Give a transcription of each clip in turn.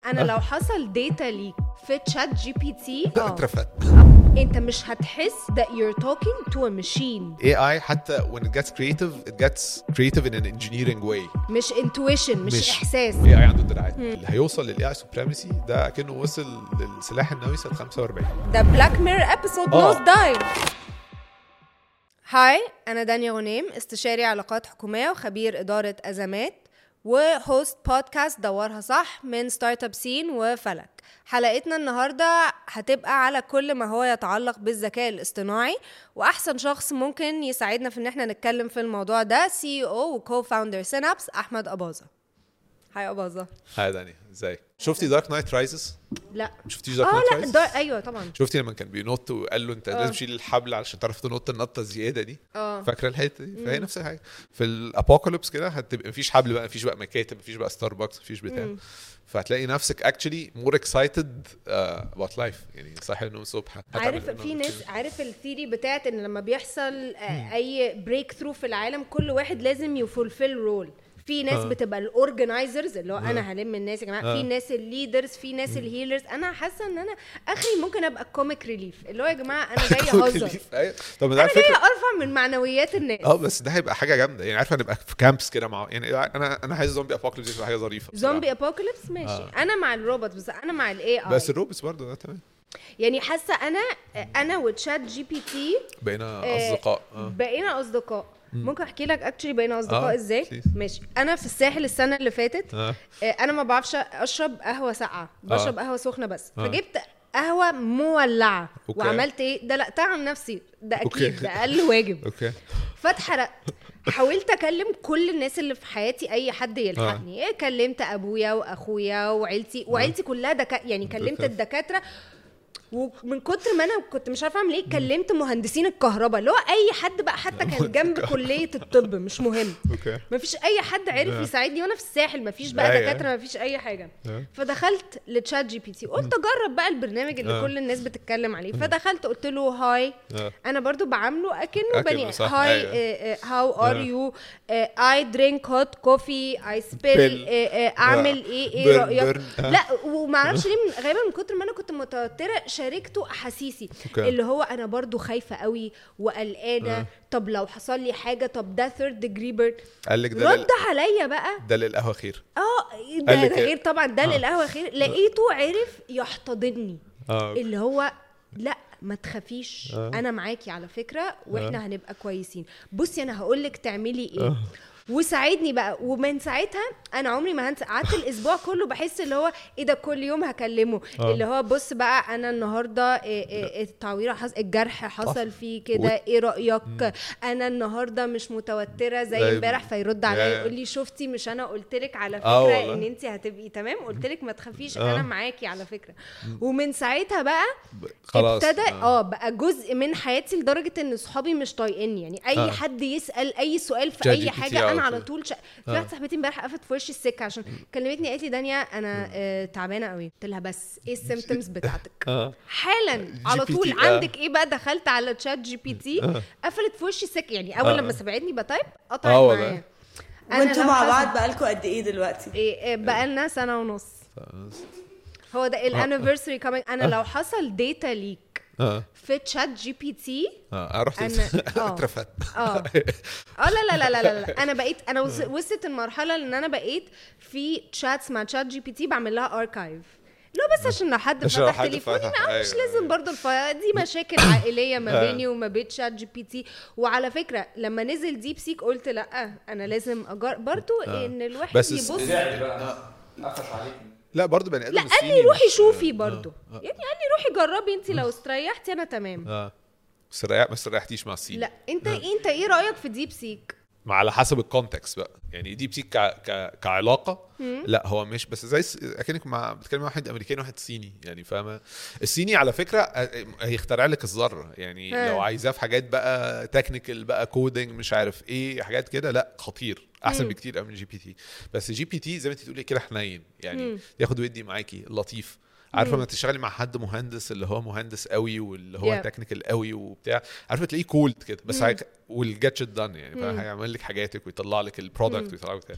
انا لو حصل داتا ليك في تشات جي بي تي لا اه اترفدت انت مش هتحس that you're talking to a machine AI حتى when it gets creative it gets creative in an engineering way مش intuition مش, مش- احساس AI عنده دراعات اللي هيوصل لل AI supremacy ده كأنه وصل للسلاح النووي سنة 45 ده بلاك مير ابيسود آه. نوز دايف هاي انا دانيا غنيم استشاري علاقات حكوميه وخبير اداره ازمات وهوست بودكاست دورها صح من ستارت اب سين وفلك حلقتنا النهارده هتبقى على كل ما هو يتعلق بالذكاء الاصطناعي واحسن شخص ممكن يساعدنا في ان احنا نتكلم في الموضوع ده سي او وكو فاوندر سينابس احمد اباظه هاي اباظه هاي داني ازيك شفتي دارك نايت رايزز لا شفتيش دارك اه نايت لا رايزز ده ايوه طبعا شفتي لما كان بينط وقال له انت لازم تشيل الحبل علشان تعرف تنط النطه الزياده دي اه فاكره الحته دي فهي نفس الحاجه في الابوكاليبس كده هتبقى مفيش حبل بقى مفيش بقى مكاتب مفيش بقى ستاربكس مفيش بتاع فهتلاقي نفسك اكشلي مور اكسايتد اباوت لايف يعني صاحي النوم الصبح عارف في ناس عارف الثيري بتاعت ان لما بيحصل آه، اي بريك ثرو في العالم كل واحد لازم يفولفيل رول في ناس آه. بتبقى الاورجنايزرز اللي هو انا هلم الناس يا جماعه آه. في ناس الليدرز في ناس الهيلرز انا حاسه ان انا اخري ممكن ابقى كوميك ريليف اللي هو يا جماعه انا جايه اهزر أيوة. طب ده على انا جايه فكره ارفع من معنويات الناس اه بس ده هيبقى حاجه جامده يعني عارفه هنبقى في كامبس كده مع يعني انا انا عايز زومبي ابوكاليبس تبقى حاجه ظريفه بصراحة. زومبي ابوكاليبس ماشي آه. انا مع الروبوت بس انا مع الاي اي بس الروبوتس برضه ده تمام يعني حاسه انا انا وتشات جي بي تي بقينا آه، اصدقاء اه بقينا اصدقاء ممكن احكي لك اكشلي بقينا اصدقاء آه، ازاي please. ماشي انا في الساحل السنه اللي فاتت اه آه، انا ما بعرفش اشرب قهوه ساقعه بشرب آه. قهوه سخنه بس آه. فجبت قهوه مولعه أوكي. وعملت ايه دلقتها عن نفسي ده أوكي. اكيد ده اقل واجب اوكي فاتحرقت حاولت اكلم كل الناس اللي في حياتي اي حد يلحقني إيه كلمت ابويا واخويا وعيلتي وعيلتي كلها دكا يعني كلمت أوكي. الدكاتره ومن كتر ما انا كنت مش عارفه اعمل ايه كلمت مهندسين الكهرباء اللي هو اي حد بقى حتى كان جنب كليه الطب مش مهم اوكي مفيش اي حد عرف آه. يساعدني وانا في الساحل مفيش بقى أيوة. دكاتره مفيش اي حاجه آه. فدخلت لتشات جي بي تي قلت اجرب بقى البرنامج اللي آه. كل الناس بتتكلم عليه فدخلت قلت له هاي آه. انا برضو بعامله اكنه أكنه بني صح، هاي أيوة. هاو ار آه. يو اي درينك هوت كوفي اي سبيل Spill. اعمل آه. ايه ايه Burn, رايك burn. آه. لا ومعرفش ليه من غالبا من كتر ما انا كنت متوتره شاركته احاسيسي أوكي. اللي هو انا برضو خايفه قوي وقلقانه آه. طب لو حصل لي حاجه طب ده ثيرد ديجري بيرد قال لك ده رد لل... عليا بقى ده للقهوه خير اه قال ده, لك ده إيه؟ غير طبعا ده آه. للقهوه خير لقيته عرف يحتضنني اه اللي هو لا ما تخافيش آه. انا معاكي على فكره واحنا هنبقى كويسين بصي انا هقول لك تعملي ايه آه. وساعدني بقى ومن ساعتها انا عمري ما هنسى قعدت الاسبوع كله بحس اللي هو ايه ده كل يوم هكلمه آه. اللي هو بص بقى انا النهارده إيه إيه التعويره حصل الجرح حصل فيه كده وت- ايه رايك انا النهارده مش متوتره زي زي- امبارح فيرد عليا يا- يقول لي شفتي مش انا قلت لك على آه فكره والله. ان انت هتبقي تمام قلت لك ما تخافيش آه. انا معاكي على فكره ومن ساعتها بقى خلاص ابتدى اه بقى جزء من حياتي لدرجه ان صحابي مش طايقيني يعني اي آه. حد يسال اي سؤال في جات اي جي بي حاجه تي أو انا على كده. طول ش... في آه. واحده صاحبتي امبارح قفت في وشي السكه عشان كلمتني قالت لي دنيا انا آه تعبانه قوي قلت لها بس ايه السيمتومز بتاعتك اه حالا على بي طول تي، آه. عندك ايه بقى دخلت على تشات جي بي تي آه. قفلت في وشي السكه يعني اول آه. لما سمعتني بتايب قطعت آه والله. معايا وانتوا لو مع حصل- بعض بقالكوا قد ايه دلوقتي؟ إيه بقى لنا سنه ونص هو ده الانيفرساري كمان انا لو حصل داتا ليك اه في تشات جي بي تي اه انا رحت أنا- آه. اترفدت اه اه لا لا لا لا لا, لا. انا بقيت انا وص- وصلت المرحله ان انا بقيت في تشاتس مع تشات جي بي تي بعمل لها اركايف لو بس عشان لو حد عشان لو فتح حد تليفوني فتح، ما مش أيوة. لازم برضه الف... دي مشاكل عائليه ما آه. بيني وما بين تشات جي بي تي وعلى فكره لما نزل ديب سيك قلت لا انا لازم اجر برضه ان الواحد بس الس- يبص لا برضه بني ادم لا قال الصيني لي روحي مش- شوفي آه، برضه آه، يعني قال لي روحي جربي انت لو استريحتي انا تمام اه بس ريح بس ريحتيش مع الصين لا انت انت ايه رايك في ديب سيك ما على حسب الكونتكست بقى يعني دي بتيجي ك... ك... كعلاقه لا هو مش بس زي س- اكنك مع بتتكلم مع واحد امريكاني وواحد صيني يعني فاهمه الصيني على فكره آه، هيخترع لك الذره يعني ها. لو عايزاه في حاجات بقى تكنيكال بقى كودنج مش عارف ايه حاجات كده لا خطير احسن بكتير قوي من جي بي تي بس جي بي تي زي ما انت تقولي كده حنين يعني ياخد ويدي معاكي لطيف عارفه ما تشتغلي مع حد مهندس اللي هو مهندس قوي واللي هو Yeah. تكنيكال قوي وبتاع عارفه تلاقيه كولد كده بس هيك والجيت شيت دان يعني فاهم؟ هيعمل لك حاجاتك ويطلع لك البرودكت ويطلع لك بتاع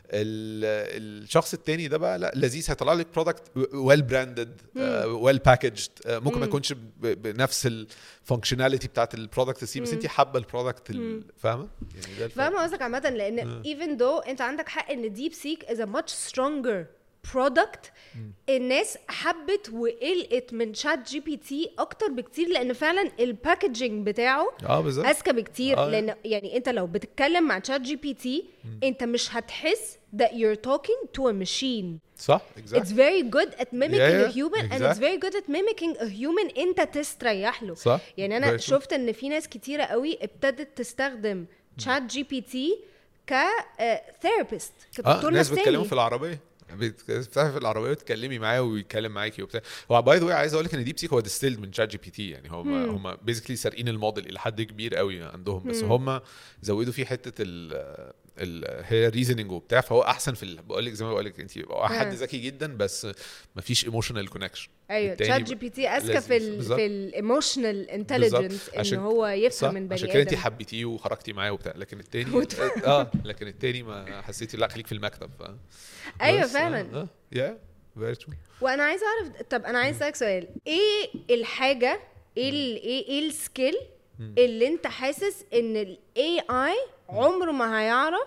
ال- الشخص التاني ده بقى لا لذيذ هيطلع لك برودكت ويل براندد ويل باكجد ممكن ما يكونش ب- بنفس الفانكشناليتي بتاعت البرودكت دي بس انت حابه البرودكت ال- فاهمه يعني ده الفرق. فاهمه قصدك عامه لان even though انت عندك حق ان ديب سيك is a much stronger product الناس حبت وقلقت من شات جي بي تي اكتر بكتير لان فعلا الباكجينج بتاعه اه بالظبط اذكى بكتير آه. لان يعني انت لو بتتكلم مع شات جي بي تي انت مش هتحس that you're talking to a machine صح it's exactly very good at mimicking Yeah, a human and it's exactly. very good at mimicking a human انت تستريح له صح يعني انا Very true. شفت ان في ناس كتيره قوي ابتدت تستخدم شات جي بي تي ك ثيرابيست اه كدكتور ناس بيتكلموا نفساني في العربيه بتفتحي في العربيه وتتكلمي معاه ويتكلم معاكي وبتاع هو باي ذا عايز اقول لك ان ديب سيك هو ديستيلد من شات جي بي تي يعني هم هم بيزيكلي سارقين الموديل الى حد كبير قوي عندهم بس هم زودوا فيه حته ال ال هي ريزنينج وبتاع فهو احسن في ال- بقول لك زي ما بقول لك انت هو حد آه. ذكي جدا بس ما فيش ايموشنال كونكشن ايوه شات جي بي تي اذكى في لذيذ. ال بالظبط. في الايموشنال انتليجنس ان عشان- هو صح يفهم من عشان بني كده انت ادم حبيتيه وخرجتي معاه وبتاع لكن التاني وت- اه لكن التاني ما حسيتي لا خليك في المكتب ف ايوه بس، فعلا اه يا فيري ترو وانا عايزه اعرف طب انا عايز اسالك سؤال ايه الحاجه ايه ال- ايه ايه السكيل اللي انت حاسس ان الاي اي عمره ما هيعرف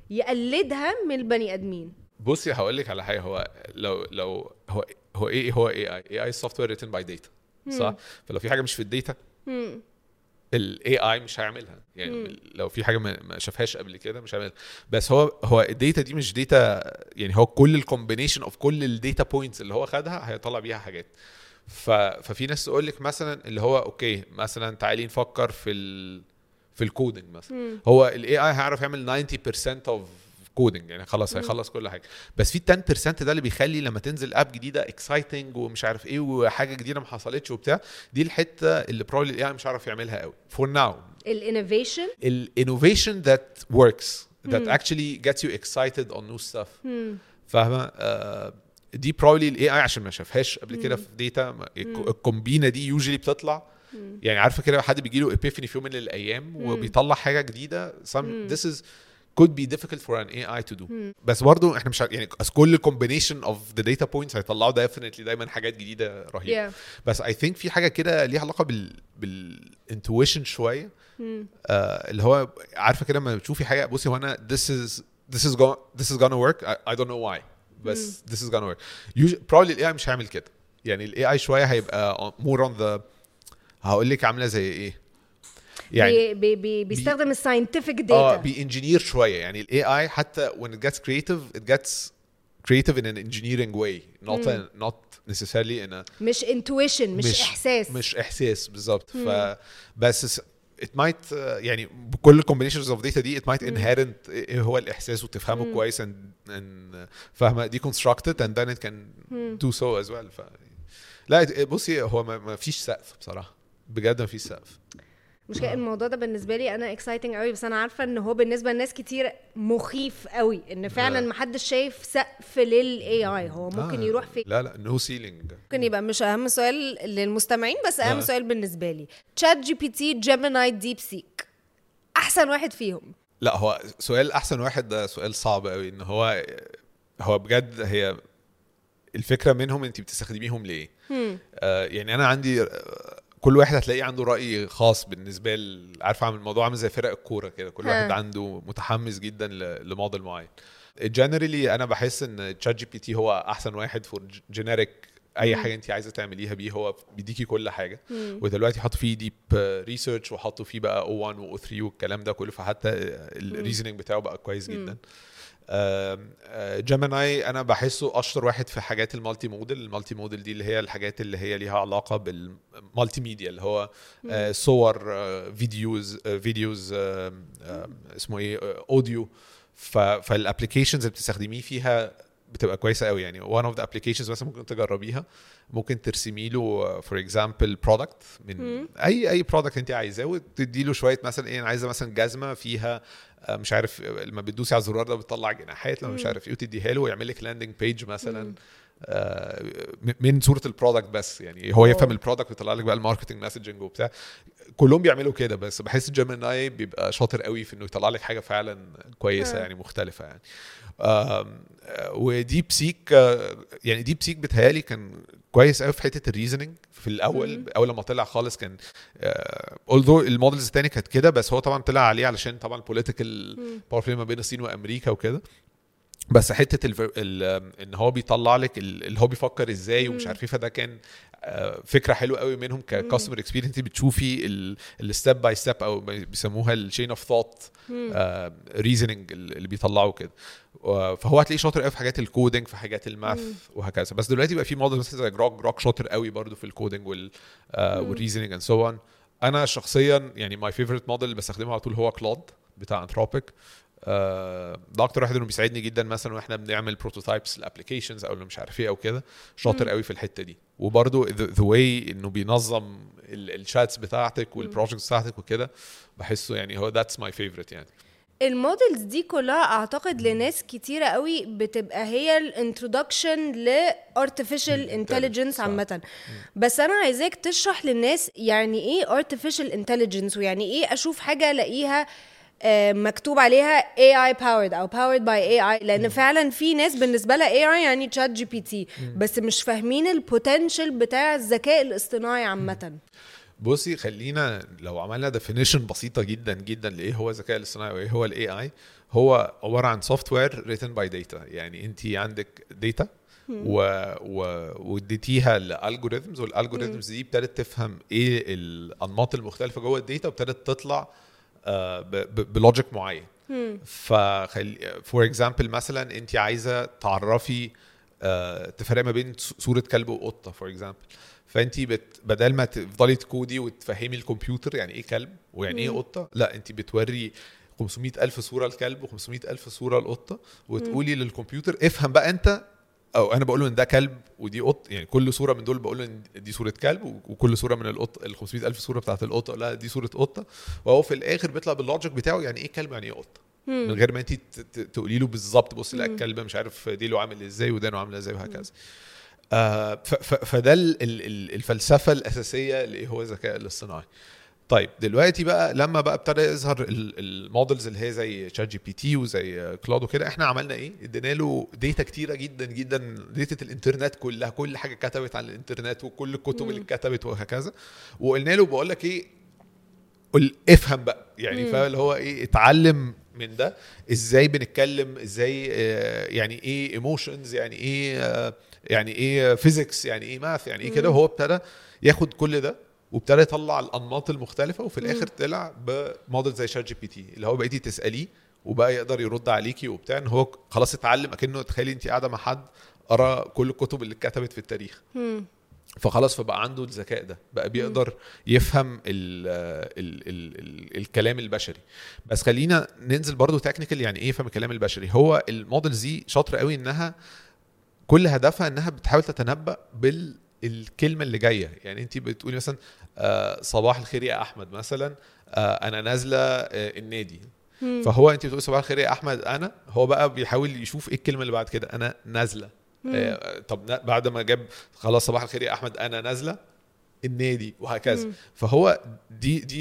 يقلدها من البني ادمين بصي هقول لك على حاجه هو لو لو هو هو ايه هو اي اي اي اي سوفت وير ريتن باي داتا صح فلو في حاجه مش في الداتا مم. الاي اي مش هيعملها يعني لو في حاجه ما ما شافهاش قبل كده مش هيعملها بس هو هو الداتا دي مش داتا يعني هو كل الكومبينيشن اوف كل الداتا بوينتس اللي هو خدها هيطلع بيها حاجات ف ففي ناس تقول لك مثلا اللي هو اوكي مثلا تعالي نفكر في ال في الكودنج مثلا هو الاي اي هيعرف يعمل 90% اوف كودنج يعني خلاص هيخلص كل حاجه بس في 10% ده اللي بيخلي لما تنزل اب جديده اكسايتنج ومش عارف ايه وحاجه جديده ما حصلتش وبتاع دي الحته اللي بروبلي الاي اي مش عارف يعملها قوي فور ناو الانوفيشن الانوفيشن ذات وركس that actually gets you excited on new stuff فاهمه آه دي بروبلي الاي اي عشان ما شافهاش قبل كده في داتا الكومبينه دي يوجولي بتطلع يعني عارفه كده حد بيجي له epiphany في يوم من الايام وبيطلع حاجه جديده some this is could be difficult for an AI to do بس برضه احنا مش عارف- يعني أصل كل combination of the data points هيطلعوا definitely دايما حاجات جديده رهيبه yeah. بس اي ثينك في حاجه كده ليها علاقه بال بالانتويشن شويه آه اللي هو عارفه كده لما بتشوفي حاجه بصي هو انا this is this is going this is gonna work I, I don't know why بس this is gonna work Usually, probably الاي اي مش هيعمل كده يعني الاي اي شويه هيبقى more on the هقول لك عامله زي ايه يعني بي بي بي بيستخدم الساينتفك اه داتا بينجينير شويه يعني الاي اي حتى when it gets creative it gets creative in an engineering way not a, not necessarily in a مش انتويشن مش, مش- احساس مش احساس بالظبط ف بس it might uh, يعني بكل combinations of data دي it might inherent ايه هو الاحساس وتفهمه كويس and, and فاهمه deconstruct it and then it can do so as well ف لا it- بصي هو ما ما فيش سقف بصراحه بجد ما فيش سقف مشكلة الموضوع ده بالنسبة لي أنا اكسايتنج قوي بس أنا عارفة إن هو بالنسبة لناس كتير مخيف قوي إن فعلا لا. محدش شايف سقف للاي اي هو ممكن آه، يروح فين لا لا نو سيلينج ممكن يبقى مش أهم سؤال للمستمعين بس أهم آه. سؤال بالنسبة لي تشات جي بي تي جيميناي ديب سيك أحسن واحد فيهم لا هو سؤال احسن واحد ده سؤال صعب قوي ان هو هو بجد هي الفكره منهم انت بتستخدميهم ليه آه يعني انا عندي آه، كل واحد هتلاقيه عنده راي خاص بالنسبه ل عارفه عامل الموضوع عامل زي فرق الكوره كده كل ها. واحد عنده متحمس جدا ل- لموديل معين جنرالي انا بحس ان تشات جي بي تي هو احسن واحد فور جينيريك اي حاجه انت عايزه تعمليها بيه هو بيديكي كل حاجه ودلوقتي حطوا فيه ديب ريسيرش وحطوا فيه بقى او 1 و 3 والكلام ده كله فحتى الريزنينج بتاعه بقى كويس جدا جيميناي انا بحسه اشطر واحد في حاجات المالتي موديل المالتي موديل دي اللي هي الحاجات اللي هي ليها علاقه بالمالتي ميديا اللي هو آه، صور آه، فيديوز آه، فيديوز آه، آه، اسمه ايه آه، اوديو فالابلكيشنز اللي بتستخدميه فيها بتبقى كويسه قوي يعني one of the applications مثلا ممكن تجربيها ممكن ترسمي له فور اكزامبل برودكت من اي اي برودكت انت عايزاه وتدي له شويه مثلا ايه انا عايزه مثلا جزمه فيها آه، مش عارف آه، لما بتدوسي على الزرار ده بتطلع جناحات لما مش عارف ايه وتديها له ويعمل لك لاندنج بيج مثلا آه، م- من صوره البرودكت بس يعني هو يفهم أوه. البرودكت ويطلع لك بقى الماركتنج مسجنج وبتاع كلهم بيعملوا كده بس بحس جيميناي بيبقى شاطر قوي في انه يطلع لك حاجه فعلا كويسه آه. يعني مختلفه يعني آم، آه، وديب سيك آه، يعني ديب سيك بتهيالي كان كويس قوي في حته الريزنينج في الاول مم. اول لما طلع خالص كان اولذو المودلز التاني كانت كده بس هو طبعا طلع عليه علشان طبعا البوليتيكال مم. باور بلاي ما بين الصين وامريكا وكده بس حته ال ال ان هو بيطلع لك ال- اللي هو بيفكر ازاي ومش مم. عارف ايه فده كان آه، فكره حلوه قوي منهم ككاستمر اكسبيرينس بتشوفي الستيب باي ستيب او بيسموها الشين اوف ثوت ريزنينج اللي بيطلعوا كده و- فهو هتلاقيه شاطر قوي في حاجات الكودينج في حاجات الماث وهكذا بس دلوقتي بقى في موديل مثلا زي جروك جروك شاطر قوي برضو في الكودينج وال والريزنينج اند سو اون انا شخصيا يعني ماي فيفورت موديل اللي بستخدمه على طول هو كلود بتاع انثروبيك آه، ده اكتر واحد انه بيساعدني جدا مثلا واحنا بنعمل بروتوتايبس الابلكيشنز او اللي مش عارف ايه او كده شاطر مم. قوي في الحته دي وبرده ذا واي انه بينظم الشاتس بتاعتك والبروجكتس بتاعتك وكده بحسه يعني هو ذاتس ماي فيفورت يعني المودلز دي كلها اعتقد لناس كتيره قوي بتبقى هي الانترودكشن لارتفيشال انتليجنس صح. عامه بس انا عايزاك تشرح للناس يعني ايه artificial intelligence ويعني ايه اشوف حاجه الاقيها آه، مكتوب عليها AI powered او powered by AI لان فعلا في ناس بالنسبه لها AI يعني تشات جي بي تي بس مش فاهمين البوتنشال بتاع الذكاء الاصطناعي عامه بصي خلينا لو عملنا ديفينيشن بسيطه جدا جدا لايه هو الذكاء الاصطناعي وايه هو الاي اي هو عباره عن سوفت وير ريتن باي داتا يعني انت عندك داتا و... و... واديتيها لالجوريزمز والالجوريزمز دي ابتدت تفهم ايه الانماط المختلفه جوه الداتا وابتدت تطلع آه، ب... ب... بلوجيك معين فخل فور اكزامبل مثلا انت عايزه تعرفي آه، تفرق ما بين ص- صوره كلب وقطه فور اكزامبل فانت بت... بدل ما تفضلي تكودي وتفهمي الكمبيوتر يعني ايه كلب ويعني ايه قطه لا انت بتوري 500 ألف صورة الكلب و500 ألف صورة القطة وتقولي للكمبيوتر افهم بقى انت او انا بقول له ان ده كلب ودي قط يعني كل صوره من دول بقول له ان دي صوره كلب وكل صوره من القط ال 500 الف صوره بتاعت القطه اقول لها دي صوره قطه وهو في الاخر بيطلع باللوجيك بتاعه يعني ايه كلب يعني ايه قطه من غير ما انت ت- ت- تقولي له بالظبط بص لا الكلب مش عارف ديله عامل ازاي ودانه عامله ازاي وهكذا آه ف- ف- فده ال- ال- ال- الفلسفه الاساسيه لايه هو الذكاء الاصطناعي طيب دلوقتي بقى لما بقى ابتدى يظهر ال- المودلز اللي هي زي شات جي بي تي وزي كلاود وكده احنا عملنا ايه؟ ادينا له داتا كتيره جدا جدا داتا الانترنت كلها كل حاجه كتبت عن الانترنت وكل الكتب اللي اتكتبت وهكذا وقلنا له بقول لك ايه قل افهم بقى يعني فاهم اللي هو ايه اتعلم من ده ازاي بنتكلم ازاي آه، يعني ايه ايموشنز يعني ايه آه، يعني ايه فيزيكس يعني ايه ماث يعني ايه كده وهو ابتدى ياخد كل ده وابتدى يطلع الانماط المختلفه وفي الاخر طلع بموديل زي شات جي بي تي اللي هو بقيتي تساليه وبقى يقدر يرد عليكي وبتاع ان هو خلاص اتعلم اكنه تخيلي انت قاعده مع حد قرا كل الكتب اللي اتكتبت في التاريخ فخلاص فبقى عنده الذكاء ده بقى بيقدر يفهم ال ال ال ال الكلام البشري بس خلينا ننزل برضو تكنيكال يعني ايه يفهم الكلام البشري هو المودلز دي شاطره قوي انها كل هدفها انها بتحاول تتنبأ بالكلمه اللي جايه يعني انت بتقولي مثلا آه، صباح الخير يا احمد مثلا آه، انا نازله آه، النادي فهو انت بتقولي صباح الخير يا احمد انا هو بقى بيحاول يشوف ايه الكلمه اللي بعد كده انا نازله آه، طب نا- بعد ما جاب خلاص صباح الخير يا احمد انا نازله النادي وهكذا فهو دي دي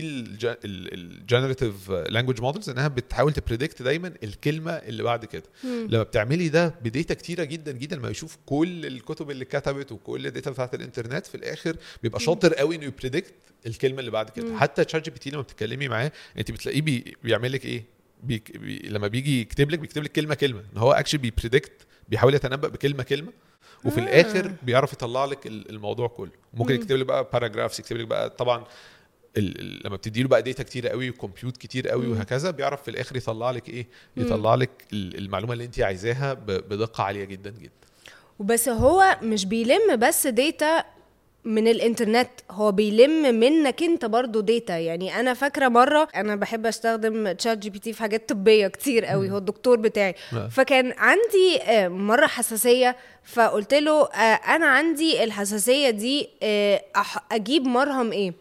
الجنريتيف لانجوج مودلز انها بتحاول تبريدكت دايما الكلمه اللي بعد كده لما بتعملي ده بديتا كتيره جدا جدا لما يشوف كل الكتب اللي اتكتبت وكل الداتا بتاعت الانترنت في الاخر بيبقى شاطر قوي انه يبريدكت الكلمه اللي بعد كده حتى تشات جي بي تي لما بتتكلمي معاه انت بتلاقيه بي بيعمل لك ايه بي بي لما بيجي يكتب لك بيكتب لك كلمه كلمه ان هو اكشلي بيبريدكت بيحاول يتنبأ بكلمه كلمه وفي آه. آه. الاخر بيعرف يطلع لك ال- الموضوع كله ممكن يكتب لك بقى باراجرافز يكتب لك بقى طبعا ال- ال- لما بتدي له بقى داتا كتير قوي وكمبيوت كتير قوي وهكذا بيعرف في الاخر يطلع لك ايه يطلع لك ال- المعلومه اللي انت عايزاها ب- بدقه عاليه جدا جدا وبس هو مش بيلم بس داتا من الانترنت هو بيلم منك انت برضو داتا يعني انا فاكره مره انا بحب استخدم تشات جي بي تي في حاجات طبيه كتير قوي هو الدكتور بتاعي نعم. فكان عندي آه، مره حساسيه فقلت له آه، انا عندي الحساسيه دي آه، أح- اجيب مرهم ايه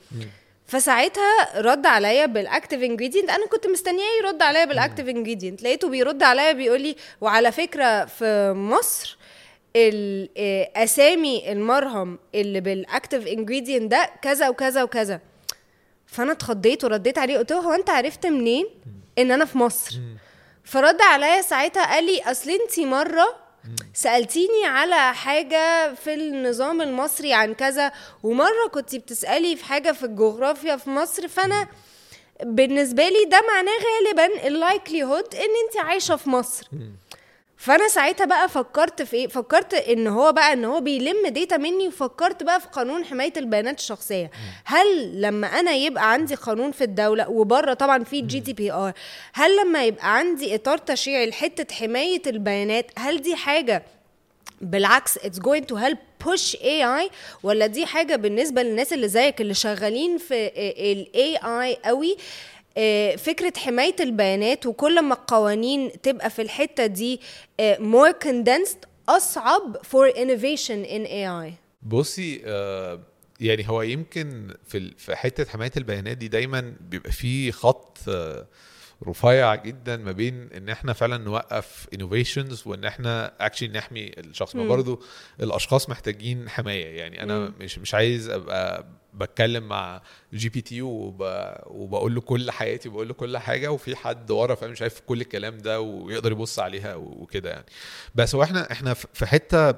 فساعتها رد عليا بالاكتيف انجريدينت انا كنت مستنياه يرد عليا بالاكتيف انجريدينت لقيته بيرد عليا بيقول لي وعلى فكره في مصر ال- آه، اسامي المرهم اللي بالاكتيف انجريدينت ده كذا وكذا وكذا فانا اتخضيت ورديت عليه قلت له هو انت عرفت منين ان انا في مصر فرد عليا ساعتها قال لي اصل انت مره سالتيني على حاجه في النظام المصري عن كذا ومره كنت بتسالي في حاجه في الجغرافيا في مصر فانا بالنسبه لي ده معناه غالبا اللايكلي هود ان انت عايشه في مصر فانا ساعتها بقى فكرت في ايه فكرت ان هو بقى ان هو بيلم داتا مني وفكرت بقى في قانون حمايه البيانات الشخصيه هل لما انا يبقى عندي قانون في الدوله وبره طبعا في جي تي بي ار هل لما يبقى عندي اطار تشريعي لحته حمايه البيانات هل دي حاجه بالعكس it's going to help push AI ولا دي حاجة بالنسبة للناس اللي زيك اللي شغالين في ال AI قوي آه، فكرة حماية البيانات وكل ما القوانين تبقى في الحتة دي آه، more condensed أصعب for innovation in AI بصي آه يعني هو يمكن في ال- في حته حمايه البيانات دي دايما بيبقى في خط آه رفيع جدا ما بين ان احنا فعلا نوقف انوفيشنز وان احنا اكشلي نحمي الشخص ما مم. برضه الاشخاص محتاجين حمايه يعني انا مم. مش مش عايز ابقى بتكلم مع جي بي تي وب... وبقول له كل حياتي وبقول له كل حاجه وفي حد ورا فاهم شايف كل الكلام ده ويقدر يبص عليها وكده يعني بس هو احنا احنا في حته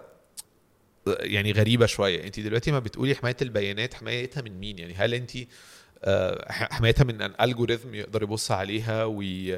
يعني غريبه شويه انت دلوقتي ما بتقولي حمايه البيانات حمايتها من مين يعني هل انت آه، ح- حمايتها من ان الجوريثم يقدر يبص عليها وي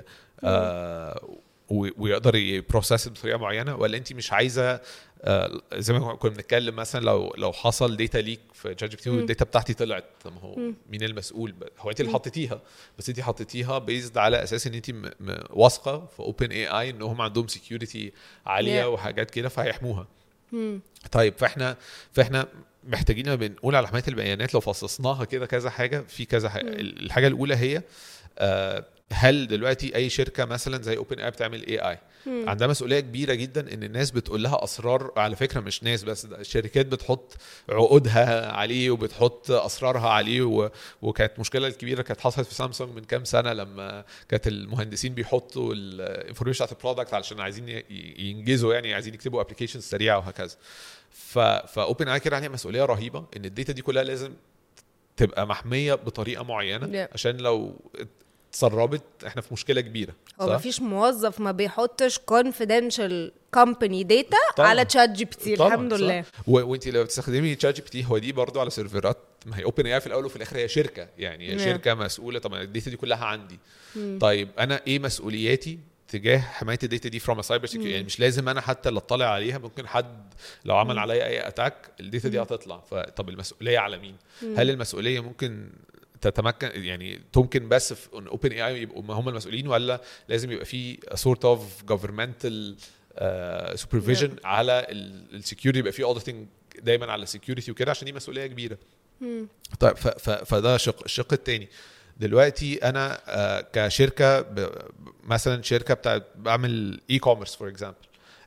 آه، و- ويقدر يبروسس بطريقه معينه ولا انت مش عايزه آه، زي ما كنا بنتكلم مثلا لو لو حصل داتا ليك في جي بي تي مم. والداتا بتاعتي طلعت طب ما هو مم. مين المسؤول ب- هو انت اللي مم. حطيتيها بس انت حطيتيها بيزد على اساس ان انت م- م- واثقه في اوبن اي اي ان هم عندهم سكيورتي عاليه Yeah. وحاجات كده فهيحموها مم. طيب فاحنا فاحنا محتاجين لما بنقول على حمايه البيانات لو فصصناها كده كذا حاجه في كذا حاجه مم. الحاجه الاولى هي آه، هل دلوقتي اي شركه مثلا زي اوبن اي بتعمل اي اي مم. عندها مسؤوليه كبيره جدا ان الناس بتقول لها اسرار على فكره مش ناس بس ده الشركات بتحط عقودها عليه وبتحط اسرارها عليه و... وكانت مشكله الكبيره كانت حصلت في سامسونج من كام سنه لما كانت المهندسين بيحطوا الانفورميشن بتاعت البرودكت علشان عايزين ي- ينجزوا يعني عايزين يكتبوا ابلكيشن سريعه وهكذا ف فاوبن اي كده عليها مسؤوليه رهيبه ان الداتا دي كلها لازم تبقى محميه بطريقه معينه Yeah. عشان لو اتسربت احنا في مشكله كبيره هو صح؟ مفيش موظف ما بيحطش confidential company data طبعاً. على تشات جي بي تي طبعاً، الحمد صح. لله و... وانت لو بتستخدمي تشات جي بي تي هو دي برضو على سيرفرات ما هي اوبن اي في الاول وفي الاخر هي شركه يعني هي نعم. شركه مسؤوله طبعا الداتا دي كلها عندي مم. طيب انا ايه مسؤولياتي تجاه حمايه الداتا دي فروم سايبر سيكيورتي يعني مش لازم انا حتى اللي اطلع عليها ممكن حد لو عمل عليا اي اتاك الداتا دي هتطلع فطب المسؤوليه على مين هل المسؤوليه ممكن تتمكن يعني تمكن بس في اوبن اي اي يبقوا ما هم المسؤولين ولا لازم يبقى في سورت اوف جوفرمنتال سوبرفيجن على السكيورتي يبقى في اوديتنج دايما على السكيورتي وكده عشان دي مسؤوليه كبيره مم. طيب ف ف فده شق الشق الثاني دلوقتي انا آه، كشركه ب- مثلا شركه بتاعت بعمل اي كوميرس فور اكزامبل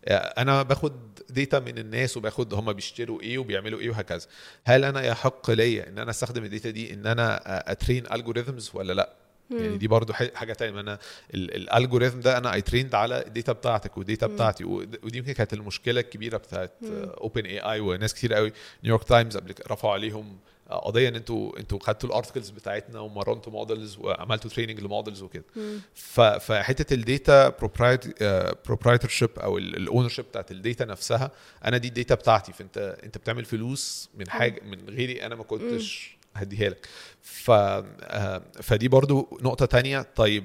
انا باخد داتا من الناس وباخد هم بيشتروا ايه وبيعملوا ايه وهكذا هل انا يحق ليا ان انا استخدم الداتا دي ان انا اترين الجوريثمز ولا لا يعني دي برضو ح- حاجه تانية ما انا الالجوريثم ده انا اي تريند على الداتا بتاعتك والداتا بتاعتي ود- ودي يمكن كانت المشكله الكبيره بتاعت اوبن اي اي وناس كتير قوي نيويورك تايمز قبل كده رفعوا عليهم قضيه ان انتوا انتوا خدتوا الارتكلز بتاعتنا ومرنتوا مودلز وعملتوا تريننج لمودلز وكده ف- فحته الداتا بروبرايتور شيب او الاونر شيب بتاعت الداتا نفسها انا دي الداتا بتاعتي فانت انت بتعمل فلوس من حاجه من غيري انا ما كنتش هديها لك ف آه، فدي برضو نقطه تانية طيب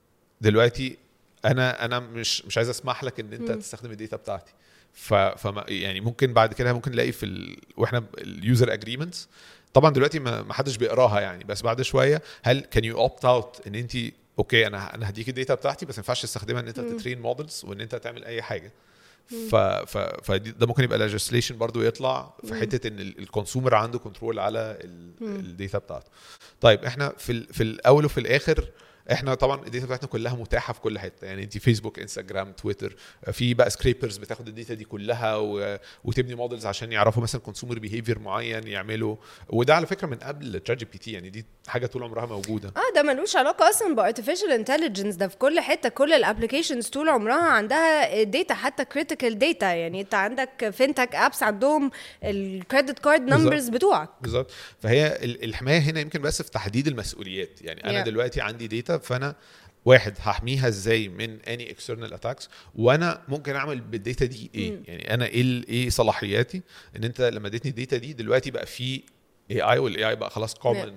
دلوقتي انا انا مش مش عايز اسمح لك ان انت مم. تستخدم الداتا بتاعتي ف فما يعني ممكن بعد كده ممكن نلاقي في ال... واحنا اليوزر اجريمنتس طبعا دلوقتي ما ما حدش بيقراها يعني بس بعد شويه هل كان يو اوبت اوت ان انت اوكي انا انا هديك الداتا بتاعتي بس ما ينفعش تستخدمها ان انت تترين مودلز وان انت تعمل اي حاجه ف ف فده ممكن يبقى legislation برضو يطلع في حته ان الكونسيومر عنده كنترول على الداتا بتاعته طيب احنا في ال- في الاول وفي الاخر احنا طبعا الداتا بتاعتنا كلها متاحه في كل حته يعني انت فيسبوك انستجرام تويتر في بقى سكريبرز بتاخد الداتا دي كلها و... وتبني مودلز عشان يعرفوا مثلا كونسيومر بيهيفير معين يعملوا وده على فكره من قبل تشات جي بي تي يعني دي حاجه طول عمرها موجوده اه ده ملوش علاقه اصلا بارتفيشال انتليجنس ده في كل حته كل الابلكيشنز طول عمرها عندها داتا حتى كريتيكال داتا يعني انت عندك فينتك ابس عندهم الكريدت كارد نمبرز بتوعك بالظبط فهي ال- الحمايه هنا يمكن بس في تحديد المسؤوليات يعني انا Yeah. دلوقتي عندي داتا فانا واحد هحميها ازاي من اني اكسترنال اتاكس وانا ممكن اعمل بالداتا دي ايه مم. يعني انا ايه ال- ايه صلاحياتي ان انت لما اديتني الداتا دي دلوقتي بقى في اي اي والاي اي بقى خلاص كومن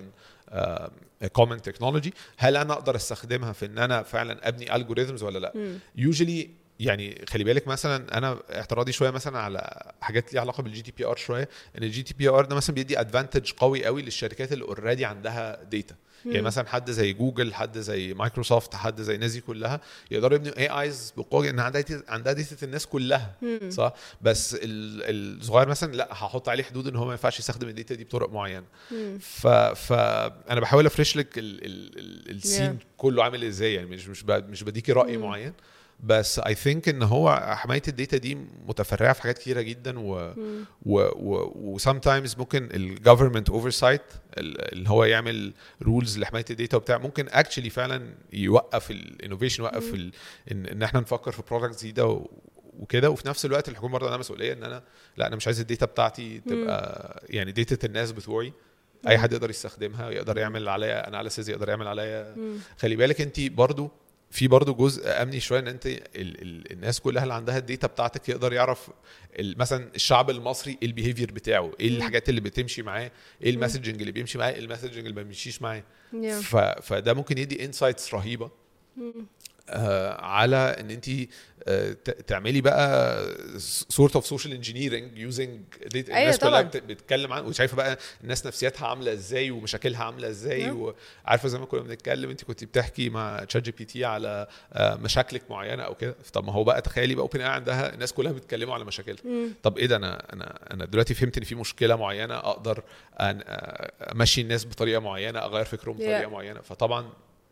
كومن تكنولوجي هل انا اقدر استخدمها في ان انا فعلا ابني الجوريزمز ولا لا مم. يوجولي يعني خلي بالك مثلا انا اعتراضي شويه مثلا على حاجات ليها علاقه بالجي تي بي ار شويه ان الجي تي بي ار ده مثلا بيدي ادفانتج قوي قوي للشركات اللي اوريدي عندها داتا يعني مم. مثلا حد زي جوجل حد زي مايكروسوفت حد زي الناس دي كلها يقدروا يبنوا اي ايز بقوه ان عندها data- عندها داتا الناس كلها مم. صح بس ال- الصغير مثلا لا هحط عليه حدود ان هو ما ينفعش يستخدم الداتا دي بطرق معينه مم. ف فانا بحاول افرش لك ال... ال... ال... السين Yeah. كله عامل ازاي يعني مش مش ب... مش بديكي راي مم. معين بس اي ثينك ان هو حمايه الداتا دي متفرعه في حاجات كتيره جدا و مم. و و وسامتايمز ممكن الجفرمنت اوفرسايت اللي هو يعمل رولز لحمايه الداتا وبتاع ممكن اكشلي فعلا يوقف الانوفيشن يوقف مم. ال... ان, ان احنا نفكر في برودكتس جديده و... وكده وفي نفس الوقت الحكومه برضه عندها مسؤوليه ان انا لا انا مش عايز الداتا بتاعتي تبقى يعني داتا الناس بتوعي اي حد يقدر يستخدمها يقدر يعمل عليها اناليسيز يقدر يعمل عليها مم. خلي بالك انت برضو في برضو جزء امني شويه ان انت ال ال الناس كلها اللي عندها الداتا بتاعتك يقدر يعرف ال- مثلا الشعب المصري ايه البيهيفير بتاعه ايه مم. الحاجات اللي بتمشي معاه ايه المسجنج اللي بيمشي معاه ايه المسجنج اللي ما بيمشيش معاه Yeah. ف فده ممكن يدي انسايتس رهيبه مم. آه على ان انت آه ت- تعملي بقى سورت اوف سوشيال انجينيرنج يوزنج أيوة الناس كلها طبعاً. بت- بتتكلم عن وشايفه بقى الناس نفسياتها عامله ازاي ومشاكلها عامله ازاي نعم. وعارفه زي ما كنا بنتكلم انت كنت بتحكي مع تشات جي بي تي على آه مشاكلك معينه او كده طب ما هو بقى تخيلي بقى اوبن اي عندها الناس كلها بيتكلموا على مشاكلها مم. طب ايه ده انا انا انا دلوقتي فهمت ان في مشكله معينه اقدر أن امشي الناس بطريقه معينه اغير فكرهم بطريقه Yeah. معينه فطبعا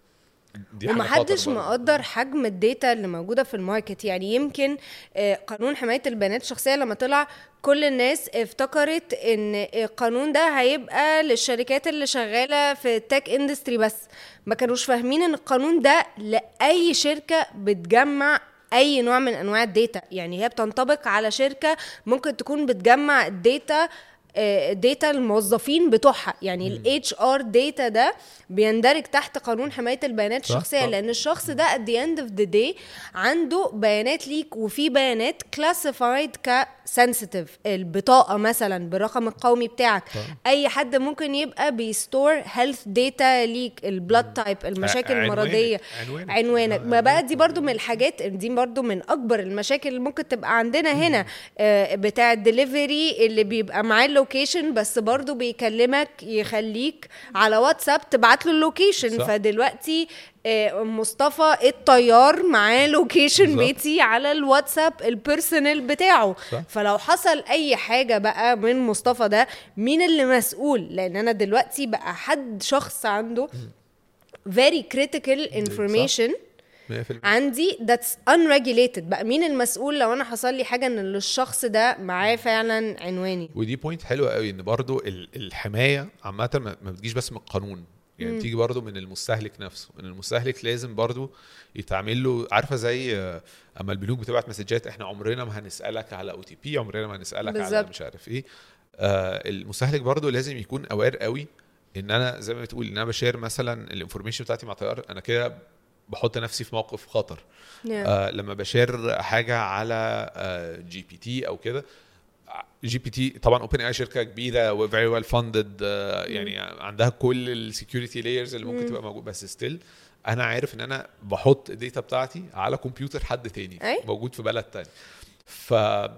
دي حاجة ومحدش خطر برضه. مقدر حجم الداتا اللي موجوده في الماركت يعني يمكن آه، قانون حمايه البيانات الشخصيه لما طلع كل الناس افتكرت ان القانون ده هيبقى للشركات اللي شغاله في التك اندستري بس ما كانوش فاهمين ان القانون ده لاي شركه بتجمع اي نوع من انواع الداتا يعني هي بتنطبق على شركه ممكن تكون بتجمع الداتا داتا الموظفين بتوعها يعني الاتش ار داتا ده بيندرج تحت قانون حمايه البيانات صح، الشخصيه صح. لان الشخص ده at the end of the day عنده بيانات ليك وفي بيانات كلاسيفايد كسنسيتيف البطاقه مثلا بالرقم القومي بتاعك صح. اي حد ممكن يبقى بيستور هيلث داتا ليك البلاد تايب المشاكل عنوانك- المرضيه عنوانك. عنوانك آه، ما بقى عنوانك. دي برضو من الحاجات دي برضو من اكبر المشاكل اللي ممكن تبقى عندنا هنا آه، بتاع الدليفري اللي بيبقى معاه اللوكيشن بس برضو بيكلمك يخليك على واتساب تبعت له اللوكيشن صح. فدلوقتي آه، مصطفى الطيار معاه لوكيشن بالظبط. بيتي على الواتساب البيرسونال بتاعه صح. فلو حصل اي حاجه بقى من مصطفى ده مين اللي مسؤول لان انا دلوقتي بقى حد شخص عنده very critical information 100% عندي that's unregulated بقى مين المسؤول لو انا حصل لي حاجه ان الشخص ده معاه فعلا عنواني ودي بوينت حلوه قوي ان برضو ال- الحمايه عامه ما ما بتجيش بس من القانون يعني بتيجي برضو من المستهلك نفسه ان المستهلك لازم برضو يتعمل له عارفه زي آه، اما البنوك بتبعت مسجات احنا عمرنا ما هنسالك على او تي بي عمرنا ما هنسالك على بالظبط. مش عارف ايه آه المستهلك برضو لازم يكون اوير قوي ان انا زي ما بتقول ان انا بشير مثلا الانفورميشن بتاعتي مع طيار انا كده بحط نفسي في موقف خطر Yeah. آه لما بشير حاجه على آه جي بي تي او كده جي بي تي طبعا اوبن اي شركه كبيره وفيري ويل فاندد يعني عندها كل السكيورتي لايرز اللي ممكن مم. تبقى موجود بس ستيل انا عارف ان انا بحط الداتا بتاعتي على كمبيوتر حد تاني أي. موجود في بلد تاني ف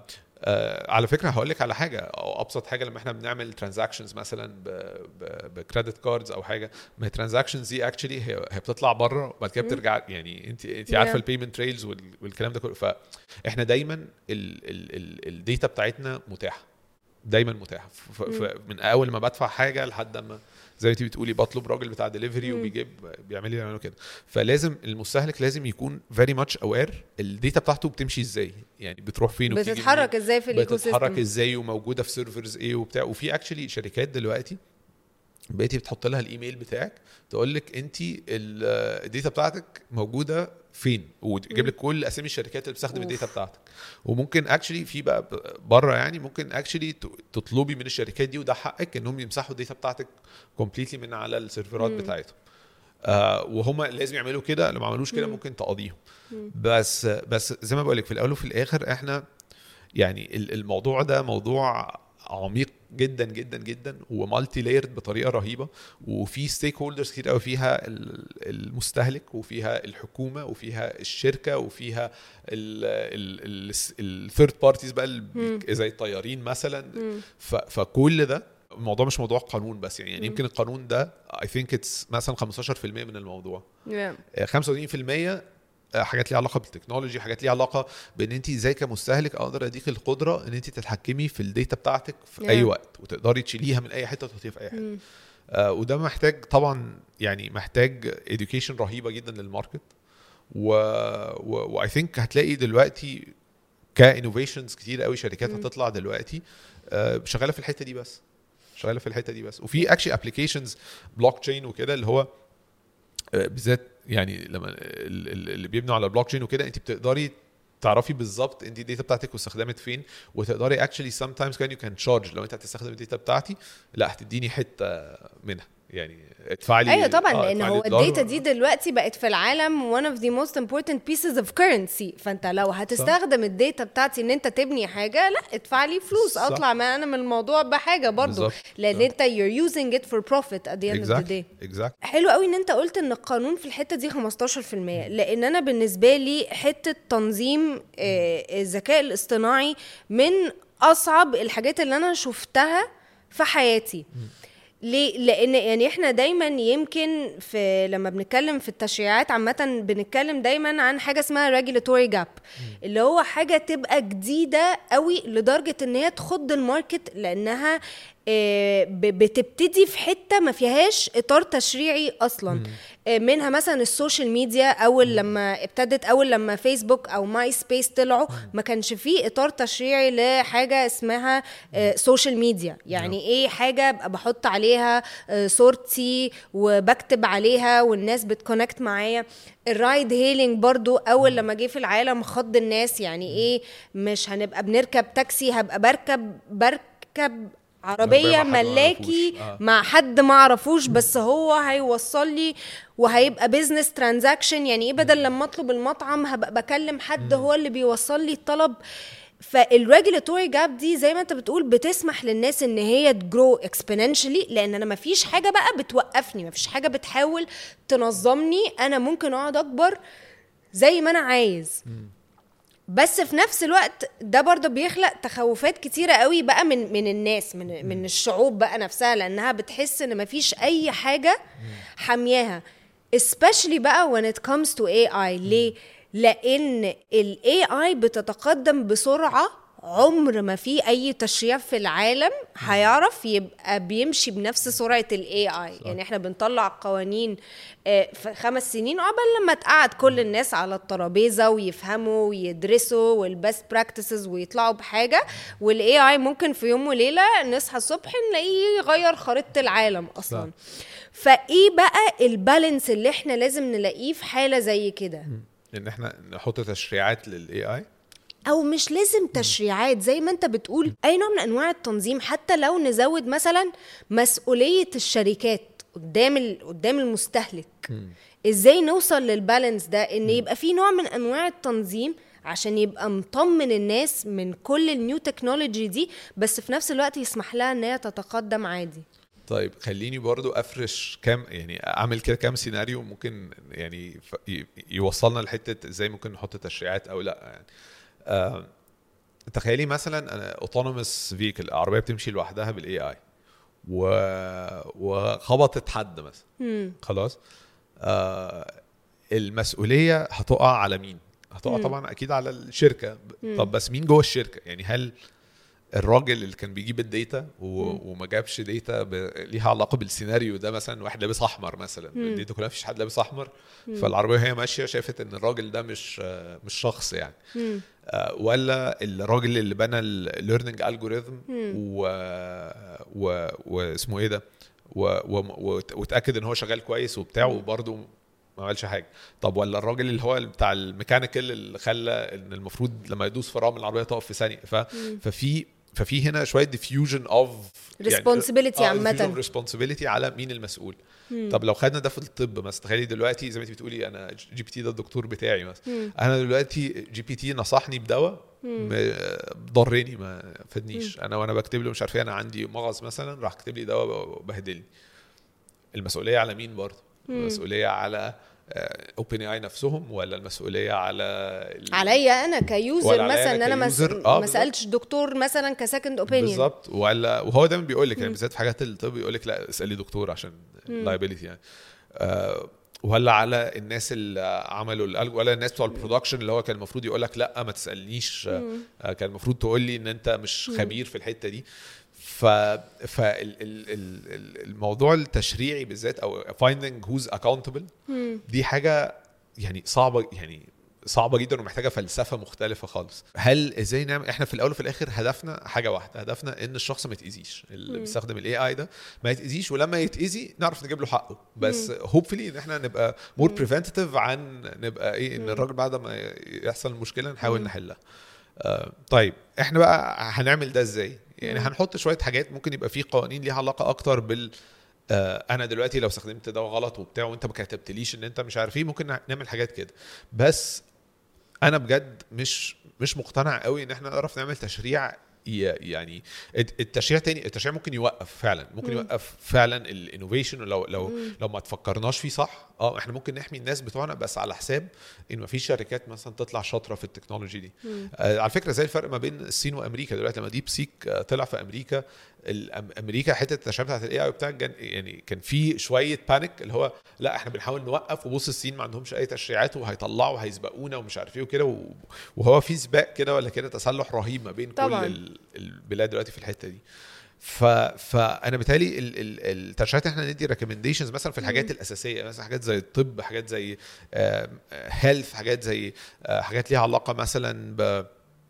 آه على فكره هقول لك على حاجه او ابسط حاجه لما احنا بنعمل ترانزاكشنز مثلا بكريدت كاردز او حاجه ما هي الترانزاكشنز دي اكشلي هي هي بتطلع بره وبعد كده بترجع يعني انت انت Yeah. عارفه البيمنت تريلز والكلام ده كله فاحنا دايما الداتا بتاعتنا متاحه دايما متاحه ف- ف- من اول ما بدفع حاجه لحد ما زي ما انت بتقولي بطلب راجل بتاع دليفري وبيجيب بيعمل لي يعملوا كده فلازم المستهلك لازم يكون فيري ماتش اوير الداتا بتاعته بتمشي ازاي يعني بتروح فين وبتيجي بتتحرك منين. ازاي في الايكو بتتحرك سيستم ازاي وموجوده في سيرفرز ايه وبتاع وفي اكشلي شركات دلوقتي بقيتي بتحط لها الايميل بتاعك تقول لك انت الداتا بتاعتك موجوده فين وتجيب لك كل اسامي الشركات اللي بتستخدم أوف. الداتا بتاعتك وممكن اكشلي في بقى بره يعني ممكن اكشلي تطلبي من الشركات دي وده حقك انهم يمسحوا الداتا بتاعتك كومبليتلي من على السيرفرات بتاعتهم آه وهم لازم يعملوا كده لو ما عملوش كده ممكن تقاضيهم بس بس زي ما بقول لك في الاول وفي الاخر احنا يعني ال- الموضوع ده موضوع عميق جدا جدا جدا ومالتي لايرد بطريقه رهيبه وفي ستيك هولدرز كتير قوي فيها ال- المستهلك وفيها الحكومه وفيها الشركه وفيها الثيرد بارتيز بقى اللي بي- زي الطيارين مثلا ف- فكل ده الموضوع مش موضوع قانون بس يعني, يعني يمكن القانون ده اي ثينك اتس مثلا 15% من الموضوع Yeah. 85% حاجات ليها علاقه بالتكنولوجي حاجات ليها علاقه بان انت ازاي كمستهلك اقدر اديك القدره ان انت تتحكمي في الداتا بتاعتك في Yeah. اي وقت وتقدري تشيليها من اي حته وتحطيها في اي حته آه وده محتاج طبعا يعني محتاج education رهيبه جدا للماركت و واي ثينك هتلاقي دلوقتي كانوفيشنز كتير قوي شركات هتطلع دلوقتي آه شغاله في الحته دي بس شغاله في الحته دي بس وفي اكشلي ابلكيشنز بلوك تشين وكده اللي هو آه، بالذات يعني لما ال- ال- اللي بيبنوا على البلوك تشين وكده انت بتقدري تعرفي بالظبط انت الداتا بتاعتك واستخدمت فين وتقدري اكشلي سام تايمز كان يو كان تشارج لو انت هتستخدم الداتا بتاعتي لا هتديني حته منها يعني ادفع لي ايوه طبعا آه، لان ادفع لي هو الدولار. الداتا دي دلوقتي بقت في العالم one of the most important pieces of currency فانت لو هتستخدم الداتا بتاعتي ان انت تبني حاجه لا ادفع لي فلوس صح. اطلع ما انا من الموضوع بحاجه برضو بالظبط. لان انت you're using it for profit at the end of the day exactly exactly حلو قوي ان انت قلت ان القانون في الحته دي 15% لان انا بالنسبه لي حته تنظيم آه، الذكاء الاصطناعي من اصعب الحاجات اللي انا شفتها في حياتي ليه؟ لان يعني احنا دايما يمكن في لما بنتكلم في التشريعات عامه بنتكلم دايما عن حاجه اسمها regulatory gap اللي هو حاجه تبقى جديده قوي لدرجه ان هي تخض الماركت لانها آه، ب- بتبتدي في حته ما فيهاش اطار تشريعي اصلا آه، منها مثلا السوشيال ميديا اول لما ابتدت اول لما فيسبوك او ماي سبيس طلعوا ما كانش فيه اطار تشريعي لحاجه اسمها سوشيال ميديا يعني ايه حاجه ابقى بحط عليها آه، صورتي وبكتب عليها والناس بتكونكت معايا الرايد هيلينج برضو اول لما جه في العالم خض الناس يعني ايه مش هنبقى بنركب تاكسي هبقى بركب بركب عربيه عربية مع حد ما ملاكي نعرفوش. آه. مع حد ما اعرفوش بس هو هيوصل لي وهيبقى بيزنس ترانزاكشن يعني ايه بدل لما اطلب المطعم هبقى بكلم حد هو اللي بيوصل لي الطلب فالريجولاتوري جاب دي زي ما انت بتقول بتسمح للناس ان هي تجرو اكسبوننشالي لان انا مفيش حاجه بقى بتوقفني مفيش حاجه بتحاول تنظمني انا ممكن اقعد اكبر زي ما انا عايز بس في نفس الوقت ده برضه بيخلق تخوفات كتيرة قوي بقى من من الناس من من الشعوب بقى نفسها لانها بتحس ان مفيش اي حاجة حامياها especially بقى when it comes to AI ليه؟ لان ال AI بتتقدم بسرعة عمر ما في اي تشريع في العالم هيعرف يبقى بيمشي بنفس سرعه الاي اي يعني احنا بنطلع قوانين آه، في خمس سنين عقبال لما تقعد كل الناس على الترابيزه ويفهموا ويدرسوا والبست براكتسز ويطلعوا بحاجه والاي اي ممكن في يوم وليله نصحى الصبح نلاقيه يغير خريطه العالم اصلا فايه بقى البالانس اللي احنا لازم نلاقيه في حاله زي كده ان احنا نحط تشريعات للاي اي او مش لازم تشريعات زي ما انت بتقول اي نوع من انواع التنظيم حتى لو نزود مثلا مسؤوليه الشركات قدام ال... قدام المستهلك ازاي نوصل للبالانس ده ان يبقى في نوع من انواع التنظيم عشان يبقى مطمن الناس من كل النيو تكنولوجي دي بس في نفس الوقت يسمح لها ان هي تتقدم عادي طيب خليني برضو افرش كام يعني اعمل كده كام سيناريو ممكن يعني ف- ي- يوصلنا لحته ازاي ممكن نحط تشريعات او لا يعني آه تخيلي مثلا انا اوتونوموس فيكل عربيه بتمشي لوحدها بالاي اي و... وخبطت حد مثلا خلاص آه المسؤوليه هتقع على مين هتقع طبعا اكيد على الشركه طب بس مين جوه الشركه يعني هل الراجل اللي كان بيجيب الداتا و... وما جابش داتا ب... ليها علاقه بالسيناريو ده مثلا واحد لابس احمر مثلا الداتا كلها مفيش حد لابس احمر فالعربيه وهي ماشيه شافت ان الراجل ده مش آه، مش شخص يعني آه، ولا الراجل اللي بنى الليرنينج الجوريزم و... و... واسمه ايه ده و... و... وت- واتاكد ان هو شغال كويس وبتاع وبرده ما عملش حاجه طب ولا الراجل اللي هو بتاع الميكانيكال اللي خلى ان المفروض لما يدوس فرامل العربيه تقف في ثانيه ف... ففي ففي هنا شويه ديفيوجن اوف Responsibility عامة. ريسبونسبيلتي على مين المسؤول طب لو خدنا ده في الطب مثلا تخيلي دلوقتي زي ما انت بتقولي انا جي بي تي ده الدكتور بتاعي مثلا انا دلوقتي جي بي تي نصحني بدواء م- ضرني ما فادنيش انا وانا بكتب له مش عارف ايه انا عندي مغص مثلا راح كاتب لي دواء بهدلني المسؤوليه على مين برضه المسؤوليه على اوبن اي نفسهم ولا المسؤوليه على ال- عليا انا كيوزر ولا عليا مثلا أنا ان انا مس... كيوزر. آه، ما بالظبط. سالتش دكتور مثلا كسكند اوبينيون بالظبط ولا وهو دايما بيقول لك يعني بالذات في حاجات الطب يقول لك لا اسالي دكتور عشان لايبيليتي يعني آه ولا على الناس اللي عملوا الألج ولا الناس بتوع البرودكشن اللي هو كان المفروض يقول لك لا ما تسالنيش آه كان المفروض تقول لي ان انت مش خبير في الحته دي ف فالموضوع التشريعي بالذات او finding who's accountable دي حاجه يعني صعبه يعني صعبه جدا ومحتاجه فلسفه مختلفه خالص هل ازاي نعمل احنا في الاول وفي الاخر هدفنا حاجه واحده هدفنا ان الشخص ما يتاذيش اللي بيستخدم الاي اي ده ما يتاذيش ولما يتاذي نعرف نجيب له حقه بس هوبفلي ان احنا نبقى مور بريفنتيف عن نبقى ايه ان الراجل بعد ما يحصل المشكله نحاول نحلها آه، طيب احنا بقى هنعمل ده ازاي يعني هنحط شويه حاجات ممكن يبقى في قوانين ليها علاقه اكتر بال آه، انا دلوقتي لو استخدمت ده غلط وبتاع وانت ما كتبتليش ان انت مش عارف ايه ممكن نعمل حاجات كده بس انا بجد مش مش مقتنع قوي ان احنا نعرف نعمل تشريع ي- يعني الت- التشريع تاني التشريع ممكن يوقف فعلا ممكن يوقف فعلا الانوفيشن لو لو لو ما تفكرناش فيه صح اه احنا ممكن نحمي الناس بتوعنا بس على حساب ان ما فيش شركات مثلا تطلع شاطره في التكنولوجي دي آه على فكره زي الفرق ما بين الصين وامريكا دلوقتي لما ديب سيك آه طلع في امريكا الأم- امريكا حته التشريع بتاعت الاي اي وبتاع كان- يعني كان في شويه بانيك اللي هو لا احنا بنحاول نوقف وبص الصين ما عندهمش اي تشريعات وهيطلعوا هيسبقونا ومش عارف ايه وكده و- وهو في سباق كده ولا كده تسلح رهيب ما بين طبعاً. كل ال- البلاد دلوقتي في الحته دي ف... فانا بالتالي ال- ال- التشريعات احنا ندي ريكومنديشنز مثلا في الحاجات الاساسيه مثلا حاجات زي الطب حاجات زي هيلث حاجات زي آه، حاجات ليها علاقه مثلا ب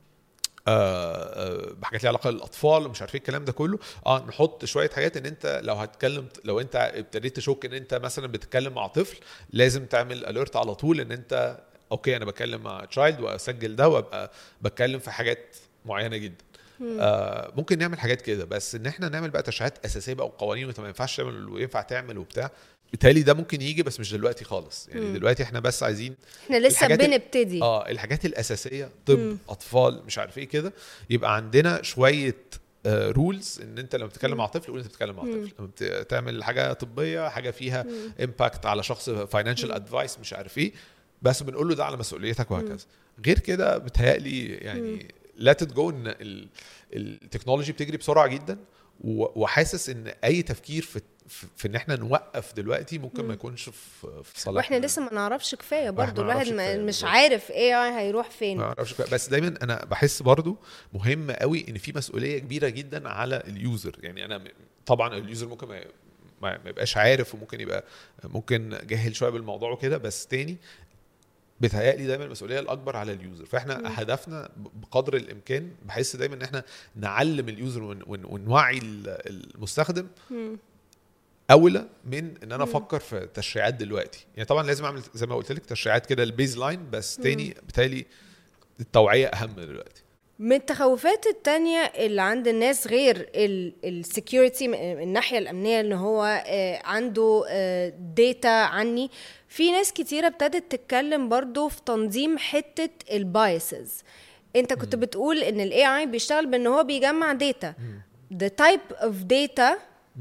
آه، آه، بحاجات ليها علاقه للاطفال ومش عارف ايه الكلام ده كله اه نحط شويه حاجات ان انت لو هتكلم لو انت ابتديت تشك ان انت مثلا بتتكلم مع طفل لازم تعمل اليرت على طول ان انت اوكي انا بتكلم مع تشايلد واسجل ده وابقى بتكلم في حاجات معينه جدا آه ممكن نعمل حاجات كده بس ان احنا نعمل بقى تشريعات اساسيه بقى وقوانين وانت ما ينفعش تعمل وينفع تعمل وبتاع بالتالي ده ممكن يجي بس مش دلوقتي خالص يعني دلوقتي احنا بس عايزين احنا لسه الحاجات ال- بنبتدي اه الحاجات الاساسيه طب اطفال مش عارف ايه كده يبقى عندنا شويه رولز ان انت لما بتتكلم مع طفل قول انت بتتكلم مع طفل لما بت- تعمل حاجه طبيه حاجه فيها امباكت على شخص فاينانشال ادفايس مش عارف ايه بس بنقول له ده على مسؤوليتك وهكذا غير كده بتهيألي يعني لا تتجو ان ال- التكنولوجي بتجري بسرعه جدا و- وحاسس ان اي تفكير في في, في ان احنا نوقف دلوقتي ممكن ما يكونش في في صالحنا واحنا لسه ما نعرفش كفايه برضو ما الواحد نعرفش ما- كفاية مش بالظبط. عارف اي اي هيروح فين ما اعرفش كويس. بس دايما انا بحس برضو مهم قوي ان في مسؤوليه كبيره جدا على اليوزر يعني انا م- طبعا اليوزر ممكن ما ما ما يبقاش عارف وممكن يبقى ممكن جاهل شويه بالموضوع وكده بس تاني بيتهيألي دايما المسؤوليه الاكبر على اليوزر فاحنا مم. هدفنا ب- بقدر الامكان بحس دايما ان احنا نعلم اليوزر ون- ون- ونوعي ال- المستخدم مم. اولى من ان انا افكر في تشريعات دلوقتي يعني طبعا لازم اعمل زي ما قلت لك تشريعات كده البيز لاين بس تاني بالتالي التوعيه اهم دلوقتي من التخوفات التانية اللي عند الناس غير السكيورتي الناحية الأمنية اللي هو آه، عنده داتا عني في ناس كتيرة ابتدت تتكلم برضو في تنظيم حتة البايسز انت كنت بتقول ان الاي اي بيشتغل بان هو بيجمع داتا the type of data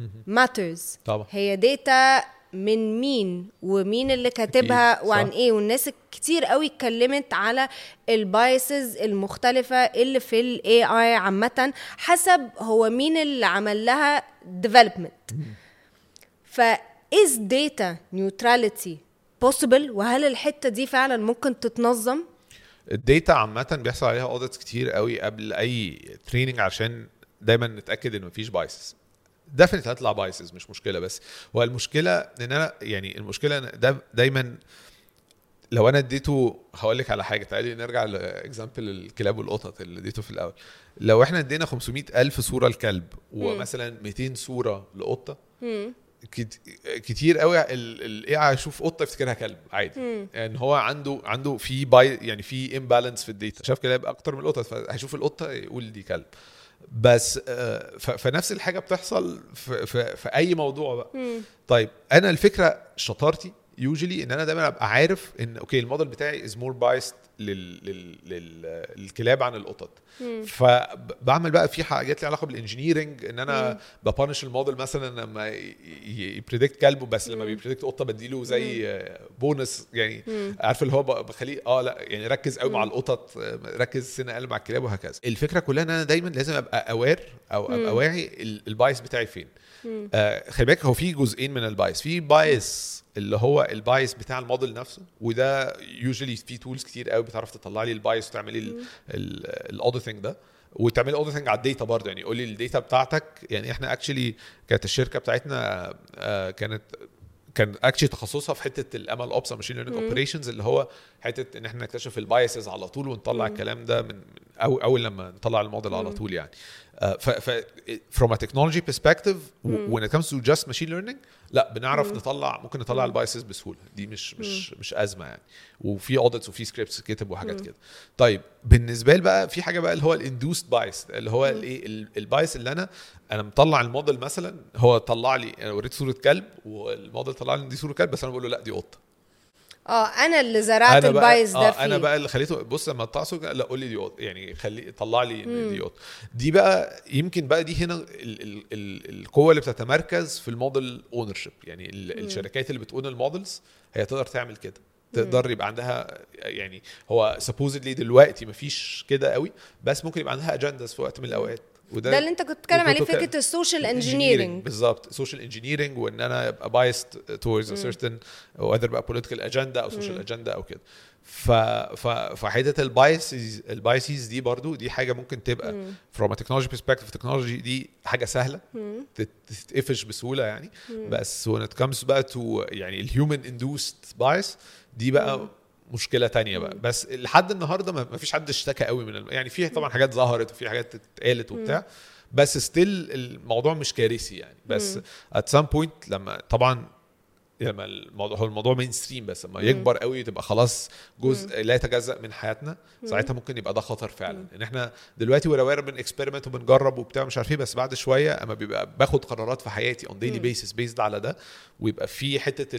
matters طبعا هي داتا من مين ومين اللي كاتبها أكيد، وعن صح. ايه والناس كتير قوي اتكلمت على البايسز المختلفة اللي في الاي اي عامة حسب هو مين اللي عمل لها development ف is data neutrality possible وهل الحتة دي فعلا ممكن تتنظم؟ الداتا عامه بيحصل عليها اوديتس كتير قوي قبل اي تريننج عشان دايما نتاكد ان مفيش بايسز ديفنت هتطلع بايسز مش مشكله بس هو المشكله ان انا يعني المشكله إن ده دايما لو انا اديته هقول لك على حاجه تعالي نرجع لاكزامبل الكلاب والقطط اللي اديته في الاول لو احنا ادينا 500 الف صوره لكلب ومثلا 200 صوره لقطه مم. كت- كتير قوي الاي اي هيشوف قطه يفتكرها كلب عادي مم. يعني هو عنده عنده في باي يعني في امبالانس في الداتا شاف كلاب اكتر من القطط فهيشوف القطه يقول دي كلب بس آه، ف- فنفس الحاجه بتحصل في, في, في اي موضوع بقى مم. طيب انا الفكره شطارتي يوجولي ان انا دايما ابقى عارف ان اوكي الموديل بتاعي از مور بايست لل, لل, لل, للكلاب عن القطط مم. فبعمل بقى في حاجات ليها علاقه بالانجينيرنج ان انا ببانش الموديل مثلا لما يبريدكت كلبه بس لما بيبريدكت قطه بديله زي بونس يعني مم. عارف اللي هو ب- بخليه اه لا يعني ركز قوي مع القطط آه، ركز سنه اقل مع الكلاب وهكذا الفكره كلها ان انا دايما لازم ابقى اوير او ابقى واعي ال- البايس بتاعي فين مم. آه خلي بالك هو في جزئين من البايس في بايس اللي هو البايس بتاع الموديل نفسه وده يوجولي في تولز كتير قوي بتعرف تطلع لي البايس وتعملي الاوديتنج ده وتعملي اوديتنج على الداتا برضه يعني قولي الداتا بتاعتك يعني احنا اكشلي كانت الشركه بتاعتنا آه كانت كان اكشلي تخصصها في حته الام ال اوبس ماشين ليرنينج اوبريشنز اللي هو حته ان احنا نكتشف البايسز على طول ونطلع الكلام ده من, من أو اول لما نطلع الموديل على طول يعني آه، ف ف from a technology perspective و- when it comes to just machine learning لا بنعرف نطلع ممكن نطلع البايسز بسهوله دي مش مش مش ازمه يعني وفي اوديتس وفي سكريبتس كتب وحاجات كده طيب بالنسبه لي بقى في حاجه بقى اللي هو الاندوست بايس اللي هو الايه البايس اللي انا انا مطلع الموديل مثلا هو طلع لي انا وريت صوره كلب والموديل طلع لي إن دي صوره كلب بس انا بقول له لا دي قطه اه انا اللي زرعت انا البايس بقى ده آه فيه انا بقى اللي خليته بص لما تقطع صوره لا قول لي دي قطه يعني خلي طلع لي إن دي قطه دي بقى يمكن بقى دي هنا ال ال ال القوه اللي بتتمركز في الموديل اونر شيب يعني ال الشركات اللي بتقون المودلز هي تقدر تعمل كده تقدر يبقى عندها يعني هو سبوزدلي دلوقتي مفيش كده قوي بس ممكن يبقى عندها اجندز في وقت من الاوقات وده ده اللي انت كنت بتتكلم عليه وكنت بتكلم- فكره السوشيال engineering انجينيرنج بالظبط سوشيال انجينيرنج وان انا ابقى بايست towards a certain whether بقى political agenda او social agenda او كده ف ف فحته البايسز البايسز دي برضو دي حاجه ممكن تبقى from a technology perspective التكنولوجي دي حاجه سهله تت- تتقفش بسهوله يعني بس when it comes بقى to يعني الهيومن induced bias دي بقى مشكله تانية بقى بس لحد النهارده ما ما فيش حد اشتكى قوي من الم... يعني في طبعا حاجات ظهرت وفي حاجات اتقالت وبتاع بس ستيل الموضوع مش كارثي يعني بس at some point لما طبعا لما الموضوع هو الموضوع مين ستريم بس لما يكبر قوي تبقى خلاص جزء لا يتجزا من حياتنا ساعتها ممكن يبقى ده خطر فعلا ان احنا دلوقتي ولا وير بنكسبيرمنت وبنجرب وبتاع مش عارف ايه بس بعد شويه اما بيبقى باخد قرارات في حياتي اون ديلي بيسس بيزد على ده ويبقى في حته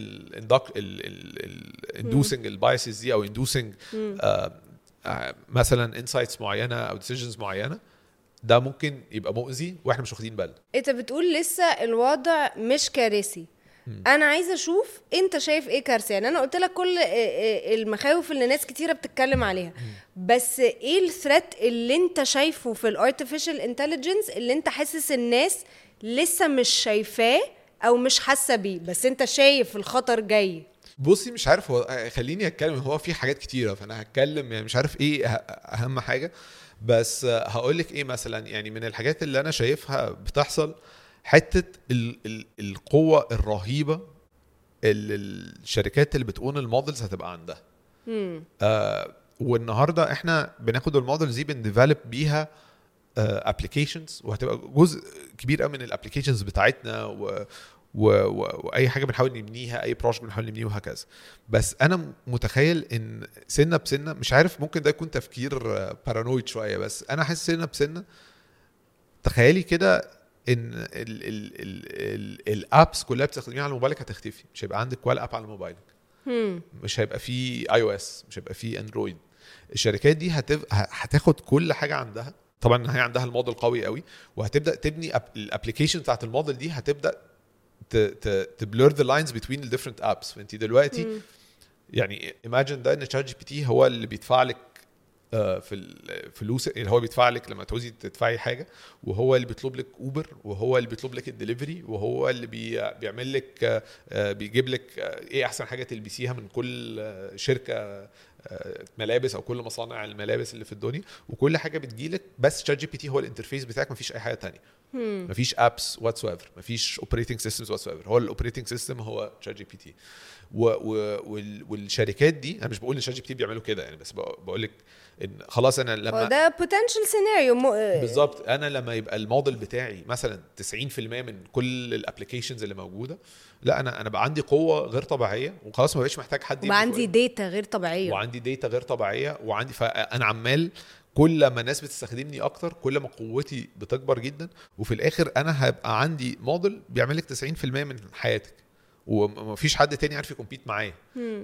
الاندوسنج البايسز دي او اندوسنج مثلا انسايتس معينه او ديسيجنز معينه ده ممكن يبقى مؤذي واحنا مش واخدين بالنا انت بتقول لسه الوضع مش كارثي انا عايزه اشوف انت شايف ايه كارثه يعني انا قلت لك كل اه، اه، المخاوف اللي ناس كتيره بتتكلم عليها بس ايه الثريت اللي انت شايفه في الارتفيشال انتليجنس اللي انت حاسس الناس لسه مش شايفاه او مش حاسه بيه بس انت شايف الخطر جاي بصي مش عارف هو خليني اتكلم هو في حاجات كتيره فانا هتكلم يعني مش عارف ايه أه- اهم حاجه بس هقول لك ايه مثلا يعني من الحاجات اللي انا شايفها بتحصل حته ال ال القوه الرهيبه اللي الشركات اللي بتقون المودلز هتبقى عندها مم. آه والنهارده احنا بناخد المودلز دي بنديفلوب بيها ابلكيشنز وهتبقى جزء كبير قوي من الابلكيشنز بتاعتنا و و و واي حاجه بنحاول نبنيها اي بروجكت بنحاول نبنيه وهكذا بس انا متخيل ان سنه بسنه مش عارف ممكن ده يكون تفكير بارانويد شويه بس انا حاسس سنه بسنه تخيلي كده ان ال ال ال ال الابس كلها بتستخدميها على موبايلك هتختفي مش هيبقى عندك ولا اب على موبايلك مم. مش هيبقى فيه اي او اس مش هيبقى فيه اندرويد الشركات دي هتب... ه- هتاخد كل حاجه عندها طبعا هي عندها الموديل قوي قوي وهتبدا تبني أب... الابلكيشن بتاعت الموديل دي هتبدا ت... ت... تبلور ذا لاينز بتوين الديفرنت ابس فانت دلوقتي مم. يعني ايماجن ده ان تشات جي بي تي هو اللي بيدفع لك آه، في الفلوس اللي هو بيدفع لك لما تعوزي تدفعي حاجه وهو اللي بيطلب لك اوبر وهو اللي بيطلب لك الدليفري وهو اللي بي بيعمل لك آه، آه، بيجيب لك آه، ايه احسن حاجه تلبسيها من كل آه، شركه آه، ملابس او كل مصانع الملابس اللي في الدنيا وكل حاجه بتجيلك بس شات جي بي تي هو الانترفيس بتاعك مفيش اي حاجه تانية مفيش ابس واتس ايفر مفيش اوبريتنج سيستمز واتس ايفر هو الاوبريتنج سيستم هو شات جي بي تي و و وال والشركات دي انا مش بقول ان شات جي بي تي بيعملوا كده يعني بس بقول لك ان خلاص انا هو لما ده بوتنشال سيناريو بالظبط انا لما يبقى الموديل بتاعي مثلا 90% من كل الابلكيشنز اللي موجوده لا انا انا بقى عندي قوه غير طبيعيه وخلاص ما بقتش محتاج حد وبقى يبقى عندي فوقي. داتا غير طبيعيه وعندي داتا غير طبيعيه وعندي فانا عمال كل ما الناس بتستخدمني اكتر كل ما قوتي بتكبر جدا وفي الاخر انا هبقى عندي موديل بيعمل لك 90% من حياتك ومفيش حد تاني عارف يكمبيت معايا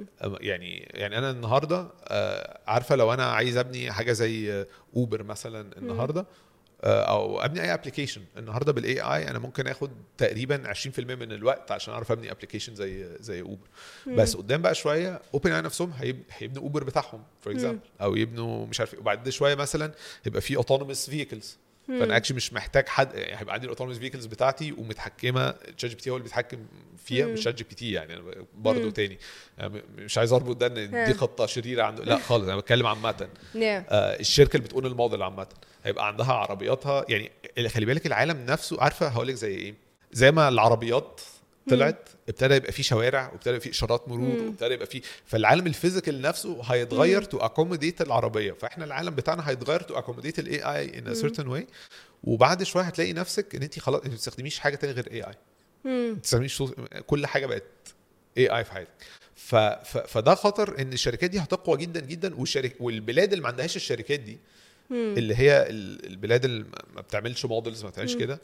يعني يعني انا النهارده آه، عارفه لو انا عايز ابني حاجه زي اوبر مثلا النهارده آه، او ابني اي ابلكيشن النهارده بالاي اي انا ممكن اخد تقريبا 20% من الوقت عشان اعرف ابني ابلكيشن زي زي اوبر بس قدام بقى شويه اوبن اي نفسهم هيب- هيبنوا اوبر بتاعهم فور اكزامبل او يبنوا مش عارف إيه. وبعد شويه مثلا يبقى في اوتونوموس فيكلز فانا اكشلي مش محتاج حد يعني هيبقى عندي الاوتونوموس فيكلز بتاعتي ومتحكمه شات جي بي تي هو اللي بيتحكم فيها مش شات جي بي تي يعني انا برضه تاني يعني مش عايز اربط ده ان ها. دي خطه شريره عنده لا خالص انا بتكلم عامه yeah. آه، الشركه اللي بتقول الموديل عامه هيبقى عندها عربياتها يعني اللي خلي بالك العالم نفسه عارفه هقول لك زي ايه زي ما العربيات طلعت ابتدى يبقى في شوارع وابتدى يبقى في اشارات مرور وابتدى يبقى في فالعالم الفيزيكال نفسه هيتغير تو اكوموديت العربيه فاحنا العالم بتاعنا هيتغير تو اكوموديت الاي اي ان سيرتن واي وبعد شويه هتلاقي نفسك ان انت خلاص انت ما بتستخدميش حاجه تانية غير اي اي ما بتستخدميش صوت- كل حاجه بقت اي اي في حياتك ف... ف... فده خطر ان الشركات دي هتقوى جدا جدا والشرك... والبلاد اللي ما عندهاش الشركات دي اللي هي ال- البلاد اللي ما بتعملش مودلز ما بتعملش كده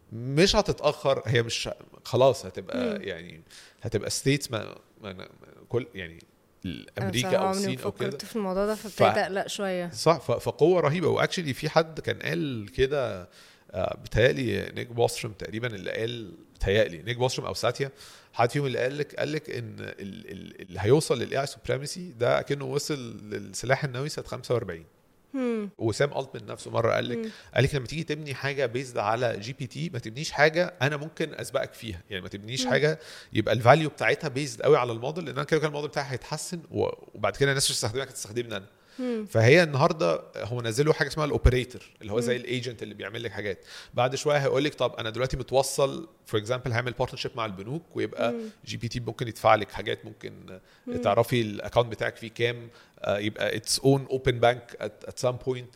مش هتتاخر هي مش خلاص هتبقى يعني هتبقى ستيتس ما, ما... ما كل يعني امريكا أنا او بصراحة عمري ما الصين او كده فكرت في الموضوع ده ف- فابتديت اقلق شويه صح ف- فقوه رهيبه واكشلي في حد كان قال كده آه، بيتهيألي نيك بوستروم تقريبا اللي قال بيتهيألي نيك بوستروم او ساتيا حد فيهم اللي قال لك قال لك ان ال- ال- اللي هيوصل للاي اي سوبريمسي ده كأنه وصل للسلاح النووي سنه 45 وسام التمان نفسه مره قال لك قال لك لما تيجي تبني حاجه بيزد على جي بي تي ما تبنيش حاجه انا ممكن اسبقك فيها يعني ما تبنيش حاجه يبقى الفاليو بتاعتها بيزد قوي على الموديل لان انا كده كده الموديل بتاعي هيتحسن و- وبعد كده الناس مش هتستخدمك هتستخدمني انا فهي النهارده هو نزلوا حاجه اسمها الاوبريتور اللي هو زي الايجنت اللي بيعمل لك حاجات بعد شويه هيقول لك طب انا دلوقتي متوصل فور اكزامبل هعمل بارتنرشيب مع البنوك ويبقى جي بي تي ممكن يدفع لك حاجات ممكن تعرفي الاكونت بتاعك فيه كام آه، يبقى اتس اون اوبن بانك ات سام بوينت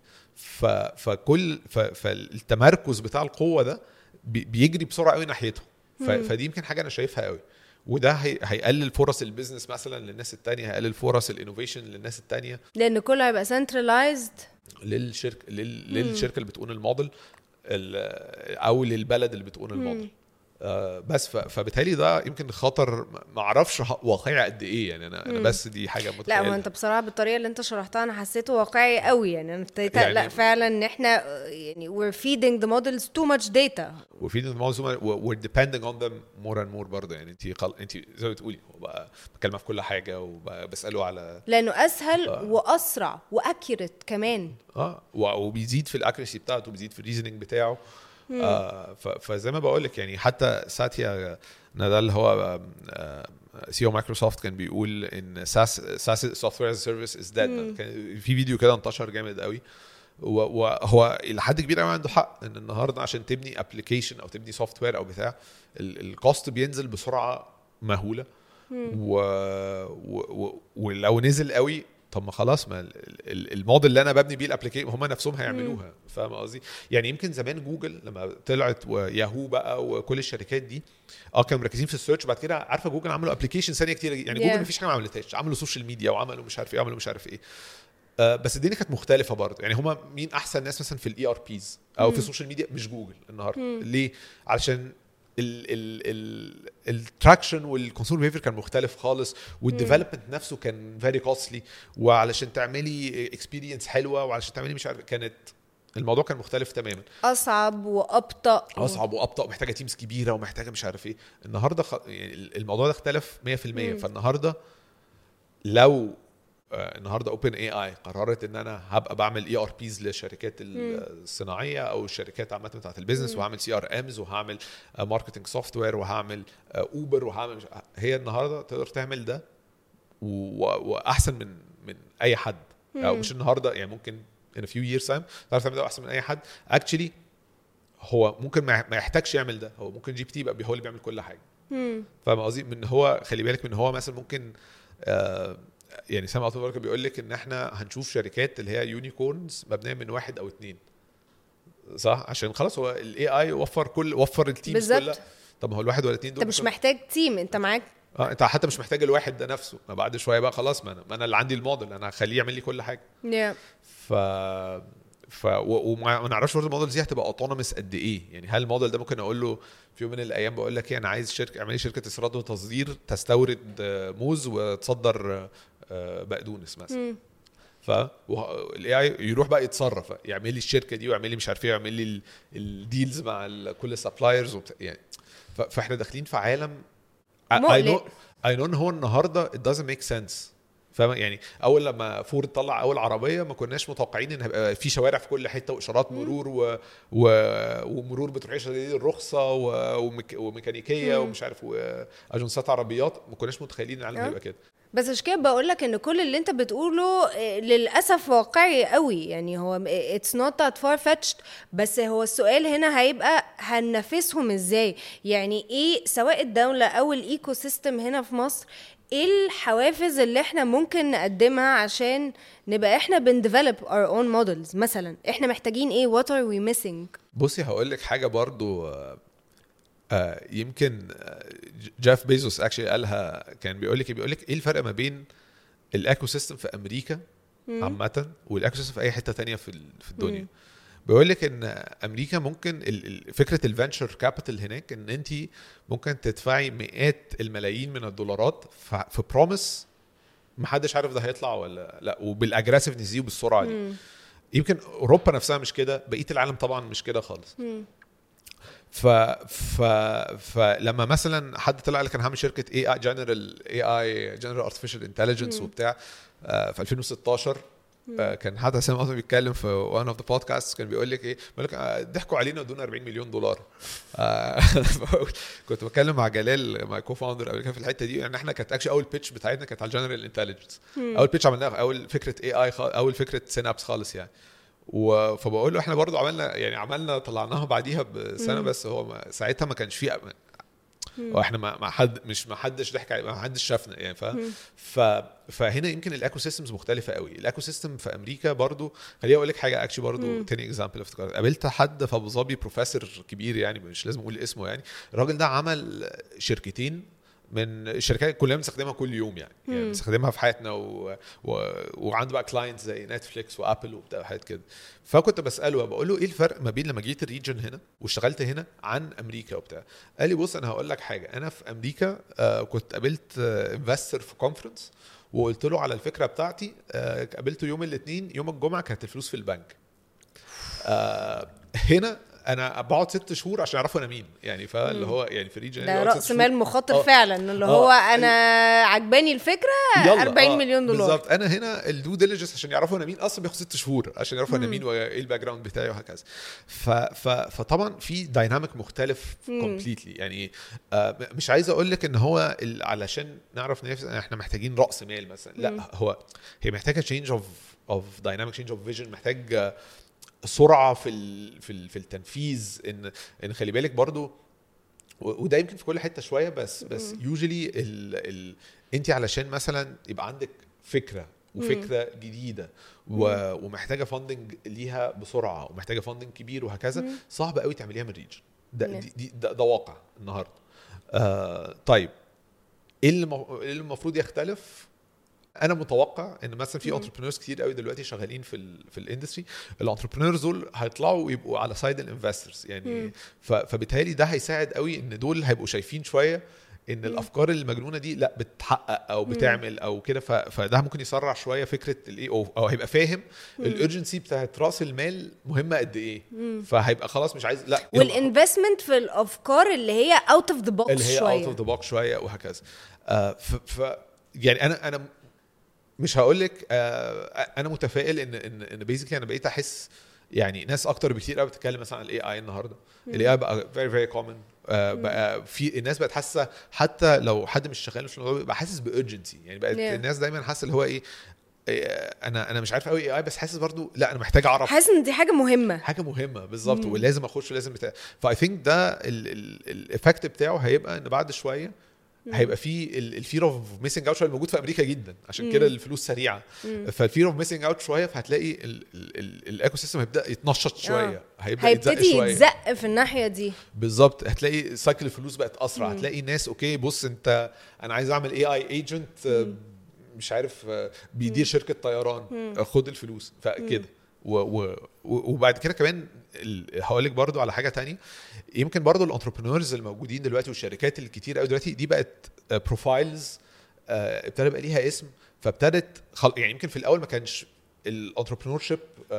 فكل ف- فالتمركز بتاع القوه ده بي- بيجري بسرعه قوي ناحيته ف- فدي يمكن حاجه انا شايفها قوي وده هي- هيقلل فرص البيزنس مثلا للناس التانية هيقلل فرص الانوفيشن للناس التانية لان كله هيبقى سنترلايزد للشركه لل... للشركه اللي بتقول الموديل ال- او للبلد اللي بتقول الموديل آه بس ف... فبالتالي ده يمكن خطر ما- ما اعرفش ه- واقعي قد ايه يعني انا انا بس دي حاجه لا متخيلها ما انت بصراحه بالطريقه اللي انت شرحتها انا حسيته واقعي قوي يعني انا ابتديت يعني- اقلق فعلا ان احنا آه، يعني we're feeding the models too much data وفي الموضوع we're depending on them more and more برضه يعني انت قل... انت زي ما بتقولي هو بقى بكلمها في كل حاجه وبساله على لانه اسهل واسرع واكيوريت كمان اه و- وبيزيد في الاكريسي بتاعته بيزيد في الريزنينج بتاعه آه ف- فزي ما بقول لك يعني حتى ساتيا نادال هو سي او مايكروسوفت كان بيقول ان ساس ساس سوفت وير سيرفيس از ديد كان في فيديو كده انتشر جامد قوي و- وهو الى حد كبير قوي عنده حق ان النهارده عشان تبني ابلكيشن او تبني سوفت وير او بتاع الكوست بينزل بسرعه مهوله و... و... و... ولو نزل قوي طب ما خلاص ما ال- ال- الموديل اللي انا ببني بيه الابلكيشن هم نفسهم هيعملوها فاهم قصدي؟ يعني يمكن زمان جوجل لما طلعت وياهو بقى وكل الشركات دي اه كانوا مركزين في السيرش بعد كده عارفه جوجل عملوا ابلكيشن ثانيه كتير يعني Yeah. جوجل مفيش حاجه ما عملتهاش عملوا سوشيال ميديا وعملوا مش عارف ايه عملوا مش عارف ايه آه، بس الدنيا كانت مختلفه برضه يعني هما مين احسن ناس مثلا في الاي ار بيز او في السوشيال ميديا مش جوجل النهارده ليه علشان التراكشن والكونسيومر بيهيفير كان مختلف خالص والديفلوبمنت نفسه كان فيري كوستلي وعلشان تعملي اكسبيرينس حلوه وعلشان تعملي مش عارف كانت الموضوع كان مختلف تماما اصعب وابطا اصعب وابطا ومحتاجه تيمز كبيره ومحتاجه مش عارف ايه النهارده خ... يعني الموضوع ده اختلف 100% فالنهارده لو آه، النهارده اوبن اي اي قررت ان انا هبقى بعمل اي ار بيز للشركات الصناعيه او الشركات عامه بتاعت البيزنس وهعمل سي ار امز وهعمل ماركتنج سوفت وير وهعمل اوبر وهعمل مش- هي النهارده تقدر تعمل ده و- واحسن من من اي حد او مش النهارده يعني ممكن in a few years time تعرف تعمل ده احسن من اي حد actually هو ممكن ما ما يحتاجش يعمل ده هو ممكن جي بي تي يبقى هو اللي بيعمل كل حاجه فاهم قصدي من هو خلي بالك من هو مثلا ممكن آه يعني سام التون بيقول لك ان احنا هنشوف شركات اللي هي يونيكورنز مبنيه من واحد او اتنين صح عشان خلاص هو الاي اي وفر كل وفر التيمز بالظبط. كلها طب ما هو الواحد ولا اتنين دول انت مش ممكن- محتاج تيم انت معاك اه انت حتى مش محتاج الواحد ده نفسه ما بعد شويه بقى خلاص ما انا ما انا اللي عندي الموديل انا هخليه يعمل لي كل حاجه yeah. ف ف و- وما ما نعرفش برضه الموديل دي هتبقى اوتونومس قد ايه يعني هل الموديل ده ممكن اقول له في يوم من الايام بقول لك ايه انا عايز شركه اعمل لي شركه استيراد وتصدير تستورد آه، موز وتصدر آه، بقدونس مثلا ف الاي اي يروح بقى يتصرف يعمل لي الشركه دي ويعمل لي مش عارف ايه ويعمل لي ال- الديلز مع ال- كل السبلايرز يعني ف- فاحنا داخلين في عالم I- I know مقلق. I know ان هو النهارده it doesn't make sense فاهم يعني اول لما فورد طلع اول عربيه ما كناش متوقعين ان هيبقى في شوارع في كل حته واشارات مرور و... و... ومرور بتروح شديد الرخصه و... وميك... وميكانيكيه ومش عارف واجنسات عربيات ما كناش متخيلين ان العالم آه. هيبقى كده بس عشان كده بقول لك ان كل اللي انت بتقوله آه، للاسف واقعي قوي يعني هو اتس نوت ذات فار فetched بس هو السؤال هنا هيبقى هننافسهم ازاي يعني ايه سواء الدوله او الايكو سيستم هنا في مصر ايه الحوافز اللي احنا ممكن نقدمها عشان نبقى احنا بنديفلوب اور اون مودلز مثلا احنا محتاجين ايه وات ار وي ميسنج بصي هقول لك حاجه برضو آه، آه، يمكن آه، جيف بيزوس اكشلي قالها كان بيقول لك بيقول لك ايه الفرق ما بين الايكو سيستم في امريكا عامه والايكو سيستم في اي حته تانية في ال- في الدنيا بيقول لك ان امريكا ممكن ال- ال- فكره الفنشر كابيتال هناك ان انت ممكن تدفعي مئات الملايين من الدولارات ف- في بروميس محدش عارف ده هيطلع ولا لا وبالاجريسفنس دي وبالسرعه دي يمكن اوروبا نفسها مش كده بقيه العالم طبعا مش كده خالص ف ف فلما مثلا حد طلع قال لك انا هعمل شركه اي اي جنرال اي اي جنرال ارتفيشال انتليجنس وبتاع آه، في 2016 آه، كان حد حسام اصلا بيتكلم في وان اوف ذا بودكاست كان بيقول لك ايه بيقول لك آه، ضحكوا علينا ادونا 40 مليون دولار آه، كنت بتكلم مع جلال مع كو فاوندر قبل كده في الحته دي ان احنا كانت اكشلي اول بيتش بتاعتنا كانت على الجنرال انتليجنس اول بيتش عملناها اول فكره اي اي اول فكره سينابس خالص يعني و- فبقول له احنا برضو عملنا يعني عملنا طلعناها بعديها بسنه بس هو ما ساعتها ما كانش فيه واحنا ما ما حد مش ما حدش ضحك عليه ما حدش شافنا يعني ف ف فهنا يمكن الايكو سيستمز مختلفه قوي الايكو سيستم في امريكا برضو خليني اقول لك حاجه اكشلي برضو تاني اكزامبل افتكرت قابلت حد في ابو ظبي بروفيسور كبير يعني مش لازم اقول اسمه يعني الراجل ده عمل شركتين من الشركات كلنا بنستخدمها كل يوم يعني, يعني بنستخدمها في حياتنا و... و... وعنده بقى كلاينتس زي نتفليكس وابل وبتاع وحاجات كده فكنت بساله بقول له ايه الفرق ما بين لما جيت الريجن هنا واشتغلت هنا عن امريكا وبتاع قال لي بص انا هقول لك حاجه انا في امريكا آه كنت قابلت انفستر في كونفرنس وقلت له على الفكره بتاعتي آه قابلته يوم الاثنين يوم الجمعه كانت الفلوس في البنك آه هنا انا بقعد ست شهور عشان يعرفوا انا مين يعني فاللي هو يعني في ريجن ده راس مال مخاطر آه. فعلا اللي آه. هو انا عجباني الفكره يلا، 40 آه، مليون دولار بالظبط انا هنا الدو ديليجنس عشان يعرفوا انا مين اصلا بياخد ست شهور عشان يعرفوا انا مين وايه الباك جراوند بتاعي وهكذا ف ف فطبعا في دايناميك مختلف كومبليتلي يعني آه مش عايز اقول لك ان هو ال- علشان نعرف ننافس احنا محتاجين راس مال مثلا لا هو هي محتاجه تشينج اوف اوف دايناميك تشينج اوف فيجن محتاج آه، سرعه في ال في ال في التنفيذ ان ان خلي بالك برضو و- وده يمكن في كل حته شويه بس بس يوجولي ال ال انت علشان مثلا يبقى عندك فكره وفكره جديده و... ومحتاجه فاندنج ليها بسرعه ومحتاجه فاندنج كبير وهكذا صعب قوي تعمليها من ريجن ده نعم. دي دي ده, ده واقع النهارده آه طيب ايه اللي مف- إيه اللي المفروض يختلف انا متوقع ان مثلا في انتربرينورز كتير قوي دلوقتي شغالين في ال في الاندستري الانتربرينورز دول هيطلعوا ويبقوا على سايد الانفسترز يعني ف- فبالتالي ده هيساعد قوي ان دول هيبقوا شايفين شويه ان الافكار المجنونه دي لا بتحقق او بتعمل او كده ف- فده ممكن يسرع شويه فكره الايه او أو هيبقى فاهم الارجنسي بتاعت راس المال مهمه قد ايه فهيبقى خلاص مش عايز لا يلا. والانفستمنت في الافكار اللي هي اوت اوف ذا بوكس اللي هي اوت شويه اوف ذا بوكس شويه وهكذا آه ف, ف يعني انا انا مش هقول لك آه انا متفائل ان ان ان بيزيكلي انا بقيت احس يعني ناس اكتر بكتير قوي بتتكلم مثلا عن الاي اي النهارده الاي اي بقى فيري فيري كومن آه بقى في الناس بقت حاسه حتى لو حد مش شغال في الموضوع بقى حاسس بارجنسي يعني بقت Yeah. الناس دايما حاسه اللي هو ايه إيه، انا انا مش عارف قوي اي اي بس حاسس برضو لا انا محتاج اعرف حاسس ان دي حاجه مهمه حاجه مهمه بالظبط ولازم اخش ولازم بتاع فاي ثينك ده الايفكت بتاعه هيبقى ان بعد شويه هيبقى في الفير اوف ميسنج اوت شويه موجود في امريكا جدا عشان كده الفلوس سريعه فالفير اوف ميسنج اوت شويه فهتلاقي الايكو سيستم هيبدا يتنشط شويه هيبدا يتزق هيبتدي شويه يتزق في الناحيه دي بالظبط هتلاقي سايكل الفلوس بقت اسرع هتلاقي ناس اوكي بص انت انا عايز اعمل اي اي ايجنت مش عارف آه، بيدير شركه طيران آه، خد الفلوس فكده و و و- وبعد كده كمان هقول لك برضو على حاجه تانية يمكن برضو الانتربرينورز الموجودين دلوقتي والشركات الكتير قوي دلوقتي دي بقت بروفايلز ابتدى يبقى ليها اسم فابتدت خل... يعني يمكن في الاول ما كانش الانتربرينور شيب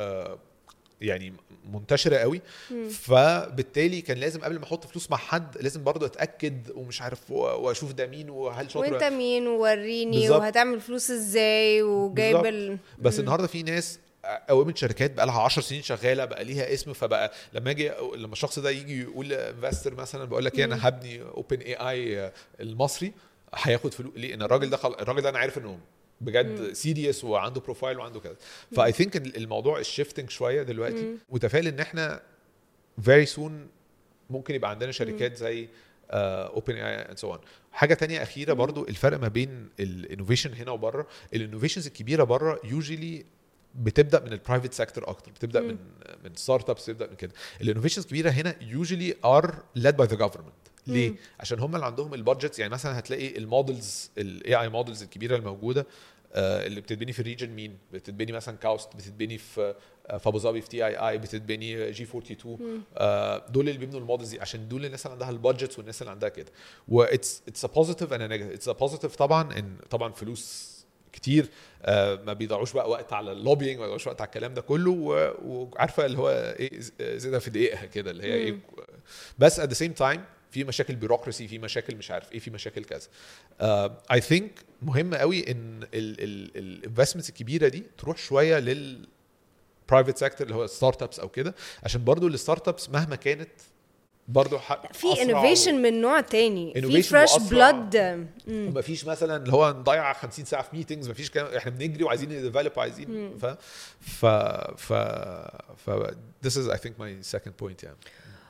يعني منتشره قوي فبالتالي كان لازم قبل ما احط فلوس مع حد لازم برضو اتاكد ومش عارف و- واشوف ده مين وهل شاطر وانت مين ووريني بالظبط. وهتعمل فلوس ازاي وجايب بالظبط. ال... بس النهارده في ناس قومت شركات بقى لها 10 سنين شغاله بقى ليها اسم فبقى لما اجي لما الشخص ده يجي يقول انفستر مثلا بقول لك ايه انا هبني اوبن اي اي المصري هياخد فلوس ليه؟ ان الراجل ده خل... الراجل ده انا عارف انه بجد سيريس وعنده بروفايل وعنده كذا فاي ثينك الموضوع الشيفتنج شويه دلوقتي وتفائل ان احنا فيري سون ممكن يبقى عندنا شركات زي اوبن اي اند سو اون حاجه تانية اخيره برضو الفرق ما بين الانوفيشن هنا وبره الانوفيشنز الكبيره بره يوجولي بتبدا من البرايفت سيكتور اكتر بتبدا من من ستارت ابس بتبدا من كده الانوفيشنز الكبيره هنا يوجولي ار led باي ذا government ليه؟ عشان هم اللي عندهم البادجتس يعني مثلا هتلاقي المودلز الاي اي مودلز الكبيره الموجوده آه، اللي بتتبني في الريجن مين؟ بتتبني مثلا كاوست بتتبني في آه، في ابو ظبي في تي اي اي بتتبني جي 42 آه، دول اللي بيبنوا المودلز دي عشان دول الناس اللي عندها البادجتس والناس اللي عندها كده واتس اتس ا بوزيتيف اند نيجاتيف اتس ا بوزيتيف طبعا ان طبعا فلوس كتير آه، ما بيضيعوش بقى وقت على اللوبينج ما بيضيعوش وقت على الكلام ده كله و- وعارفه اللي هو ايه ز- زيادة في دقيقها كده اللي هي ايه بس at the same time في مشاكل بيروقراسي في مشاكل مش عارف ايه في مشاكل كذا اي ثينك مهم قوي ان الانفستمنتس الكبيره دي تروح شويه لل برايفت سيكتور اللي هو ستارت ابس او كده عشان برضو الستارت ابس مهما كانت برضو حق في انوفيشن من نوع تاني في Innovation فريش وأسرع. بلاد ومفيش مثلا اللي هو نضيع 50 ساعه في ميتنجز مفيش كلام احنا بنجري وعايزين نديفلوب عايزين ف ف ف ف this is I think my second point يعني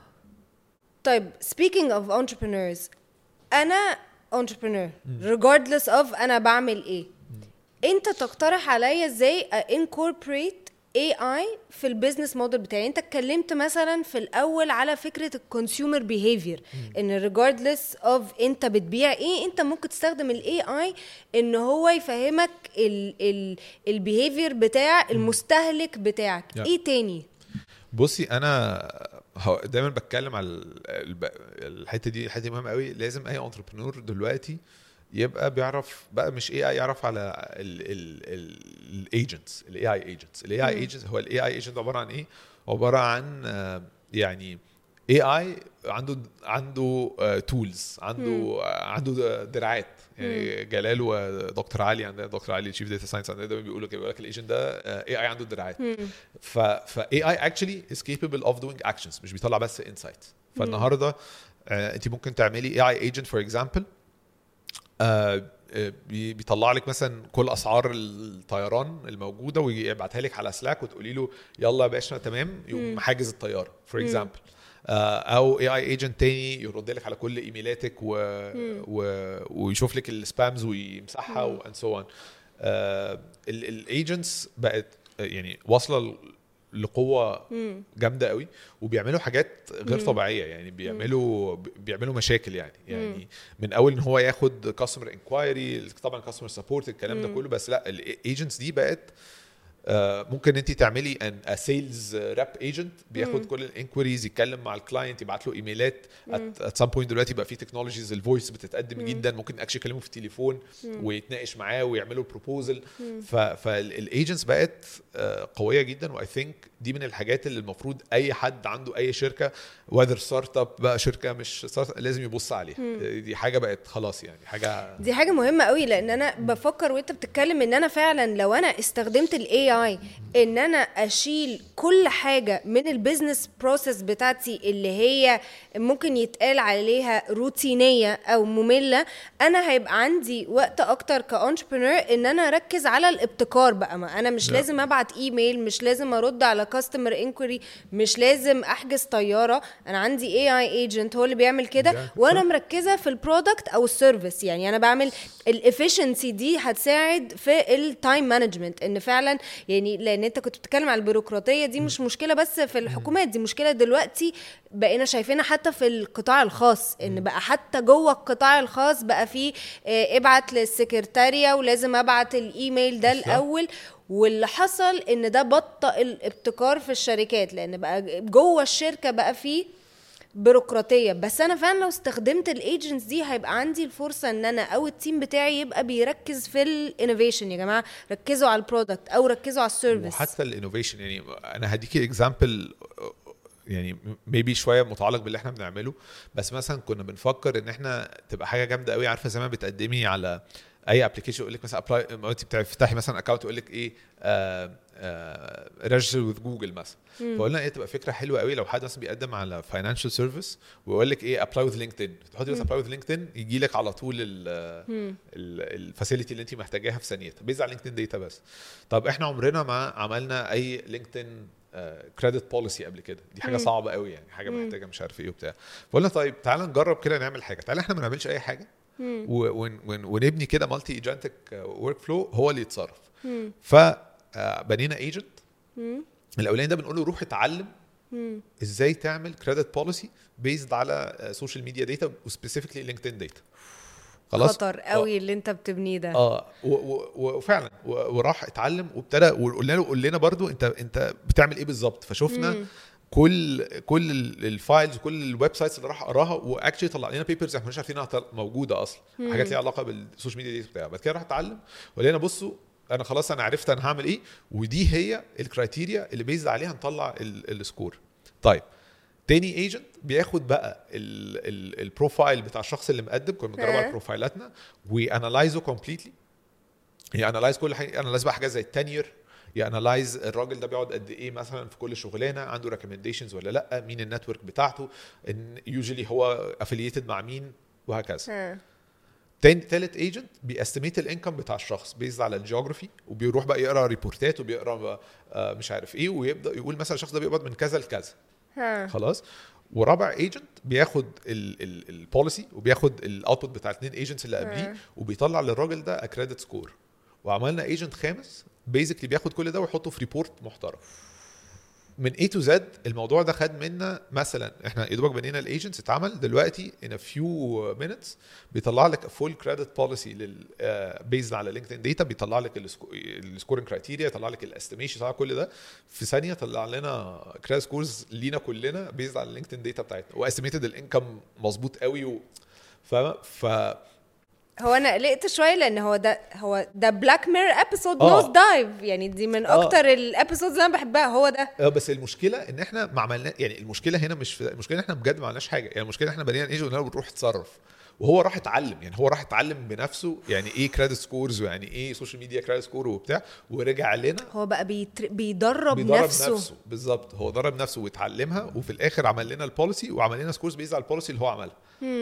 طيب speaking of entrepreneurs انا entrepreneur regardless of انا بعمل ايه انت تقترح عليا ازاي incorporate AI في البيزنس موديل بتاعي انت اتكلمت مثلا في الاول على فكره الكونسيومر بيهيفير ان regardless of انت بتبيع ايه انت ممكن تستخدم الاي اي ان هو يفهمك البيهيفير بتاع المستهلك بتاعك Yeah. ايه تاني بصي انا هو- دايما بتكلم على ال- الب- الحته دي الحته دي مهمه قوي لازم اي انتربرنور دلوقتي يبقى بيعرف بقى مش اي اي يعرف على الايجنتس الاي اي ايجنتس الاي اي ايجنتس هو الاي اي ايجنت عباره عن ايه عباره عن آه، يعني اي اي عنده عنده تولز عنده آه، عنده دراعات يعني جلال ودكتور علي عندنا دكتور علي تشيف داتا ساينس عندنا دايما بيقولوا كده بيقول لك الايجنت ده اي اي عنده دراعات ف ف AI actually is capable of doing actions مش بيطلع بس insight فالنهارده آه انت ممكن تعملي AI agent for example آه آه، بي- بيطلع لك مثلا كل اسعار الطيران الموجوده ويبعتها لك على سلاك وتقولي له يلا يا باشا تمام يقوم حاجز الطياره فور اكزامبل او اي اي ايجنت تاني يرد لك على كل ايميلاتك و... و... ويشوف لك السبامز ويمسحها واند سو اون الايجنتس بقت آه، يعني واصله ل- لقوه جامده قوي وبيعملوا حاجات غير طبيعيه يعني بيعملوا بيعملوا مشاكل يعني يعني من اول ان هو ياخد كاستمر انكوايري طبعا كاستمر سبورت الكلام ده كله بس لا الايجنتس دي بقت آه، ممكن انت تعملي ان سيلز راب ايجنت بياخد كل الانكويريز يتكلم مع الكلاينت يبعت له ايميلات ات سام بوينت دلوقتي بقى في تكنولوجيز الفويس بتتقدم جدا ممكن اكشلي يكلمه في التليفون ويتناقش معاه ويعملوا بروبوزل فالايجنتس بقت آه، قويه جدا واي ثينك دي من الحاجات اللي المفروض اي حد عنده اي شركه وذر ستارت اب بقى شركه مش ستارت لازم يبص عليها دي حاجه بقت خلاص يعني حاجه دي حاجة مهمة قوي لأن أنا بفكر وأنت بتتكلم إن أنا فعلا لو أنا استخدمت ال AI اي ان انا اشيل كل حاجه من البيزنس بروسيس بتاعتي اللي هي ممكن يتقال عليها روتينيه او ممله انا هيبقى عندي وقت اكتر كانتربرنور ان انا اركز على الابتكار بقى ما انا مش Yeah. لازم ابعت ايميل مش لازم ارد على كاستمر انكوري مش لازم احجز طياره انا عندي اي اي ايجنت هو اللي بيعمل كده Yeah. وانا مركزه في البرودكت او السيرفيس يعني انا بعمل الافشنسي دي هتساعد في التايم مانجمنت ان فعلا يعني لان انت كنت بتتكلم على البيروقراطيه دي مش مشكله بس في الحكومات دي مشكله دلوقتي بقينا شايفينها حتى في القطاع الخاص ان بقى حتى جوه القطاع الخاص بقى في آه، ابعت للسكرتاريه ولازم ابعت الايميل ده بالظبط. الاول واللي حصل ان ده بطأ الابتكار في الشركات لان بقى جوه الشركه بقى فيه بيروقراطيه بس انا فعلا لو استخدمت الايجنتس دي هيبقى عندي الفرصه ان انا او التيم بتاعي يبقى بيركز في الانوفيشن يا جماعه ركزوا على البرودكت او ركزوا على السيرفيس وحتى الانوفيشن يعني انا هديكي اكزامبل يعني ميبي شويه متعلق باللي احنا بنعمله بس مثلا كنا بنفكر ان احنا تبقى حاجه جامده قوي عارفه زمان بتقدمي على اي ابلكيشن يقول لك مثلا ابلاي ما انت بتفتحي مثلا اكونت يقول لك ايه ريجستر وذ جوجل مثلا فقلنا ايه تبقى فكره حلوه قوي لو حد مثلا بيقدم على فاينانشال سيرفيس ويقول لك ايه ابلاي وذ لينكدين تحطي مثلا ابلاي وذ لينكدين يجي لك على طول الفاسيلتي اللي انت محتاجاها في ثانيتها بيز على لينكدين داتا بس طب احنا عمرنا ما عملنا اي لينكدين كريدت بوليسي قبل كده دي حاجه صعبه قوي يعني حاجه محتاجه مش عارف ايه وبتاع فقلنا طيب تعالى نجرب كده نعمل حاجه تعالى احنا ما نعملش اي حاجه و- ون- ون- ونبني كده مالتي ايجنتك ورك فلو هو اللي يتصرف فبنينا ايجنت الاولاني ده بنقول له روح اتعلم ازاي تعمل كريدت بوليسي بيزد على سوشيال ميديا داتا وسبيسيفيكلي لينكدين داتا خطر قوي اللي انت بتبنيه ده اه و- و- وفعلا و- وراح اتعلم وابتدى وقلنا له قول لنا برضو انت انت بتعمل ايه بالظبط فشفنا كل كل ال- الفايلز وكل الويب سايتس اللي راح قراها واكشلي طلع لنا بيبرز احنا مش عارفين انها طل- موجوده اصلا حاجات ليها علاقه بالسوشيال ميديا دي بتاع بعد كده راح اتعلم ولقينا بصوا انا خلاص انا عرفت انا هعمل ايه ودي هي الكرايتيريا اللي بيزد عليها نطلع ال- السكور طيب تاني ايجنت بياخد بقى ال- ال- البروفايل بتاع الشخص اللي مقدم كنا بنجرب على آه. بروفايلاتنا وانالايزه كومبليتلي يانلايز كل حاجه انالايز بقى حاجات زي التنير يانلايز الراجل ده بيقعد قد ايه مثلا في كل شغلانه عنده ريكومنديشنز ولا لا مين النتورك بتاعته ان يوجولي هو افلييتد مع مين وهكذا ها. تاني تالت ايجنت بيستيميت الانكم بتاع الشخص بيز على الجيوغرافي وبيروح بقى يقرا ريبورتات وبيقرا آه، مش عارف ايه ويبدا يقول مثلا الشخص ده بيقبض من كذا لكذا ها. خلاص ورابع ايجنت بياخد البوليسي وبياخد الاوتبوت بتاع الاثنين ايجنتس اللي قبليه آه. وبيطلع للراجل ده اكريدت سكور وعملنا ايجنت خامس بيزيكلي بياخد كل ده ويحطه في ريبورت محترم من A to Z الموضوع ده خد منا مثلا احنا يا دوبك بنينا الايجنتس اتعمل دلوقتي in a few minutes بيطلع لك فول كريدت بوليسي لل بيزد على لينكدين داتا بيطلع لك السكورنج كرايتيريا يطلع لك الاستيميشن يطلع كل ده في ثانيه طلع لنا كريدت سكورز لينا كلنا بيزد على لينكدين داتا بتاعتنا واستيميتد الانكم مظبوط قوي و ف ف هو انا قلقت شويه لان هو ده هو ده بلاك مير ابيسود آه. نوز دايف يعني دي من آه. اكتر الابيسودز اللي انا بحبها هو ده اه بس المشكله ان احنا ما عملنا يعني المشكله هنا مش في المشكله ان احنا بجد ما عملناش حاجه يعني المشكله ان احنا بنينا ايجنت وقلنا له بنروح اتصرف وهو راح اتعلم يعني هو راح اتعلم بنفسه يعني ايه كريدت سكورز ويعني ايه سوشيال ميديا كريدت سكور وبتاع ورجع لنا هو بقى بيتر... بيدرب, بيدرب نفسه, نفسه بالظبط هو درب نفسه واتعلمها وفي الاخر عمل لنا البوليسي وعمل لنا سكورز بيز على البوليسي اللي هو عملها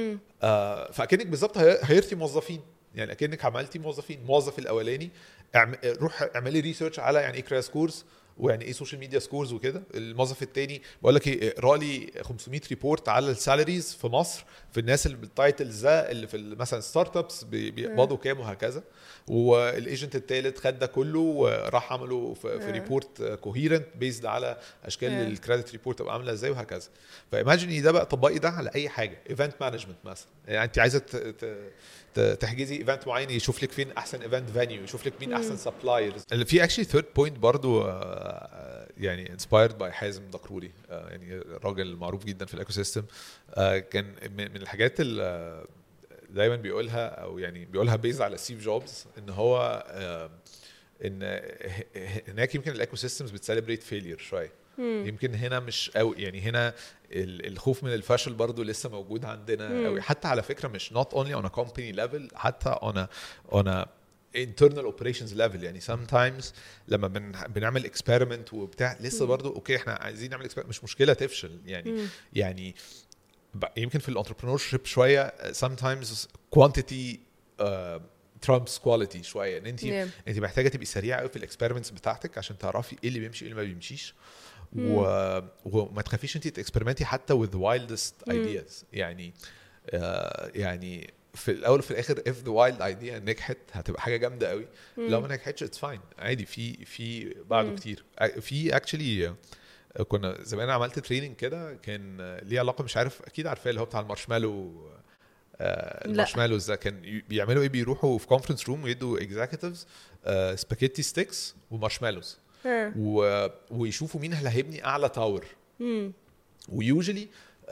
آه فاكنك بالظبط هي- هيرتي موظفين يعني اكنك عملتي موظفين الموظف الاولاني اعم... روح اعملي ريسيرش على يعني ايه كريا سكورز ويعني ايه سوشيال ميديا سكورز وكده الموظف التاني بقول لك ايه اقرا لي 500 ريبورت على السالاريز في مصر في الناس اللي بالتايتلز ده اللي في ال- مثلا ستارت ابس بي- بيقبضوا كام وهكذا والايجنت التالت خد ده كله وراح عمله في, في ريبورت كوهيرنت بيزد على اشكال آه. الكريدت ريبورت تبقى عامله ازاي وهكذا فايماجيني ده بقى طبقي ده على اي حاجه ايفنت مانجمنت مثلا يعني انت عايزه ت- ت- ت- تحجزي ايفنت معين يشوف لك فين احسن ايفنت فانيو يشوف لك مين احسن سبلايرز في اكشلي ثيرد بوينت برضو آه، يعني انسبايرد باي حازم دكروري آه، يعني راجل معروف جدا في الايكو سيستم كان من من الحاجات اللي دايما بيقولها او يعني بيقولها بيز على ستيف جوبز ان هو آه، ان ه- ه- هناك يمكن الايكو سيستمز بتسليبريت فيلير شويه يمكن هنا مش قوي يعني هنا ال- الخوف من الفشل برضو لسه موجود عندنا قوي حتى على فكره مش not only on a company level حتى on a on a internal operations level يعني sometimes لما بن بنعمل experiment وبتاع لسه برضو اوكي احنا عايزين نعمل experiment مش مشكله تفشل يعني مم. يعني ب- يمكن في الانتربرنور شيب شويه sometimes quantity uh, trumps quality شويه ان انت Yeah. انت محتاجه تبقي سريعه قوي في الاكسبيرمنتس بتاعتك عشان تعرفي ايه اللي بيمشي وايه اللي ما بيمشيش و... وما تخافيش انت تكسبيرمنتي حتى with wildest ideas يعني آه يعني في الاول وفي الاخر if the wild idea نجحت هتبقى حاجه جامده قوي لو ما نجحتش اتس فاين عادي في في بعده كتير آه، في اكشلي كنا زمان عملت تريننج كده كان آه، ليه علاقه مش عارف اكيد عارفاه اللي هو بتاع المارشمالو آه، لا. المارشمالوز ده كان ي- بيعملوا ايه بيروحوا في كونفرنس روم ويدوا اكزيكتيفز سباكيتي ستيكس ومارشمالوز ها. و... ويشوفوا مين اللي هيبني اعلى تاور مم. ويوجولي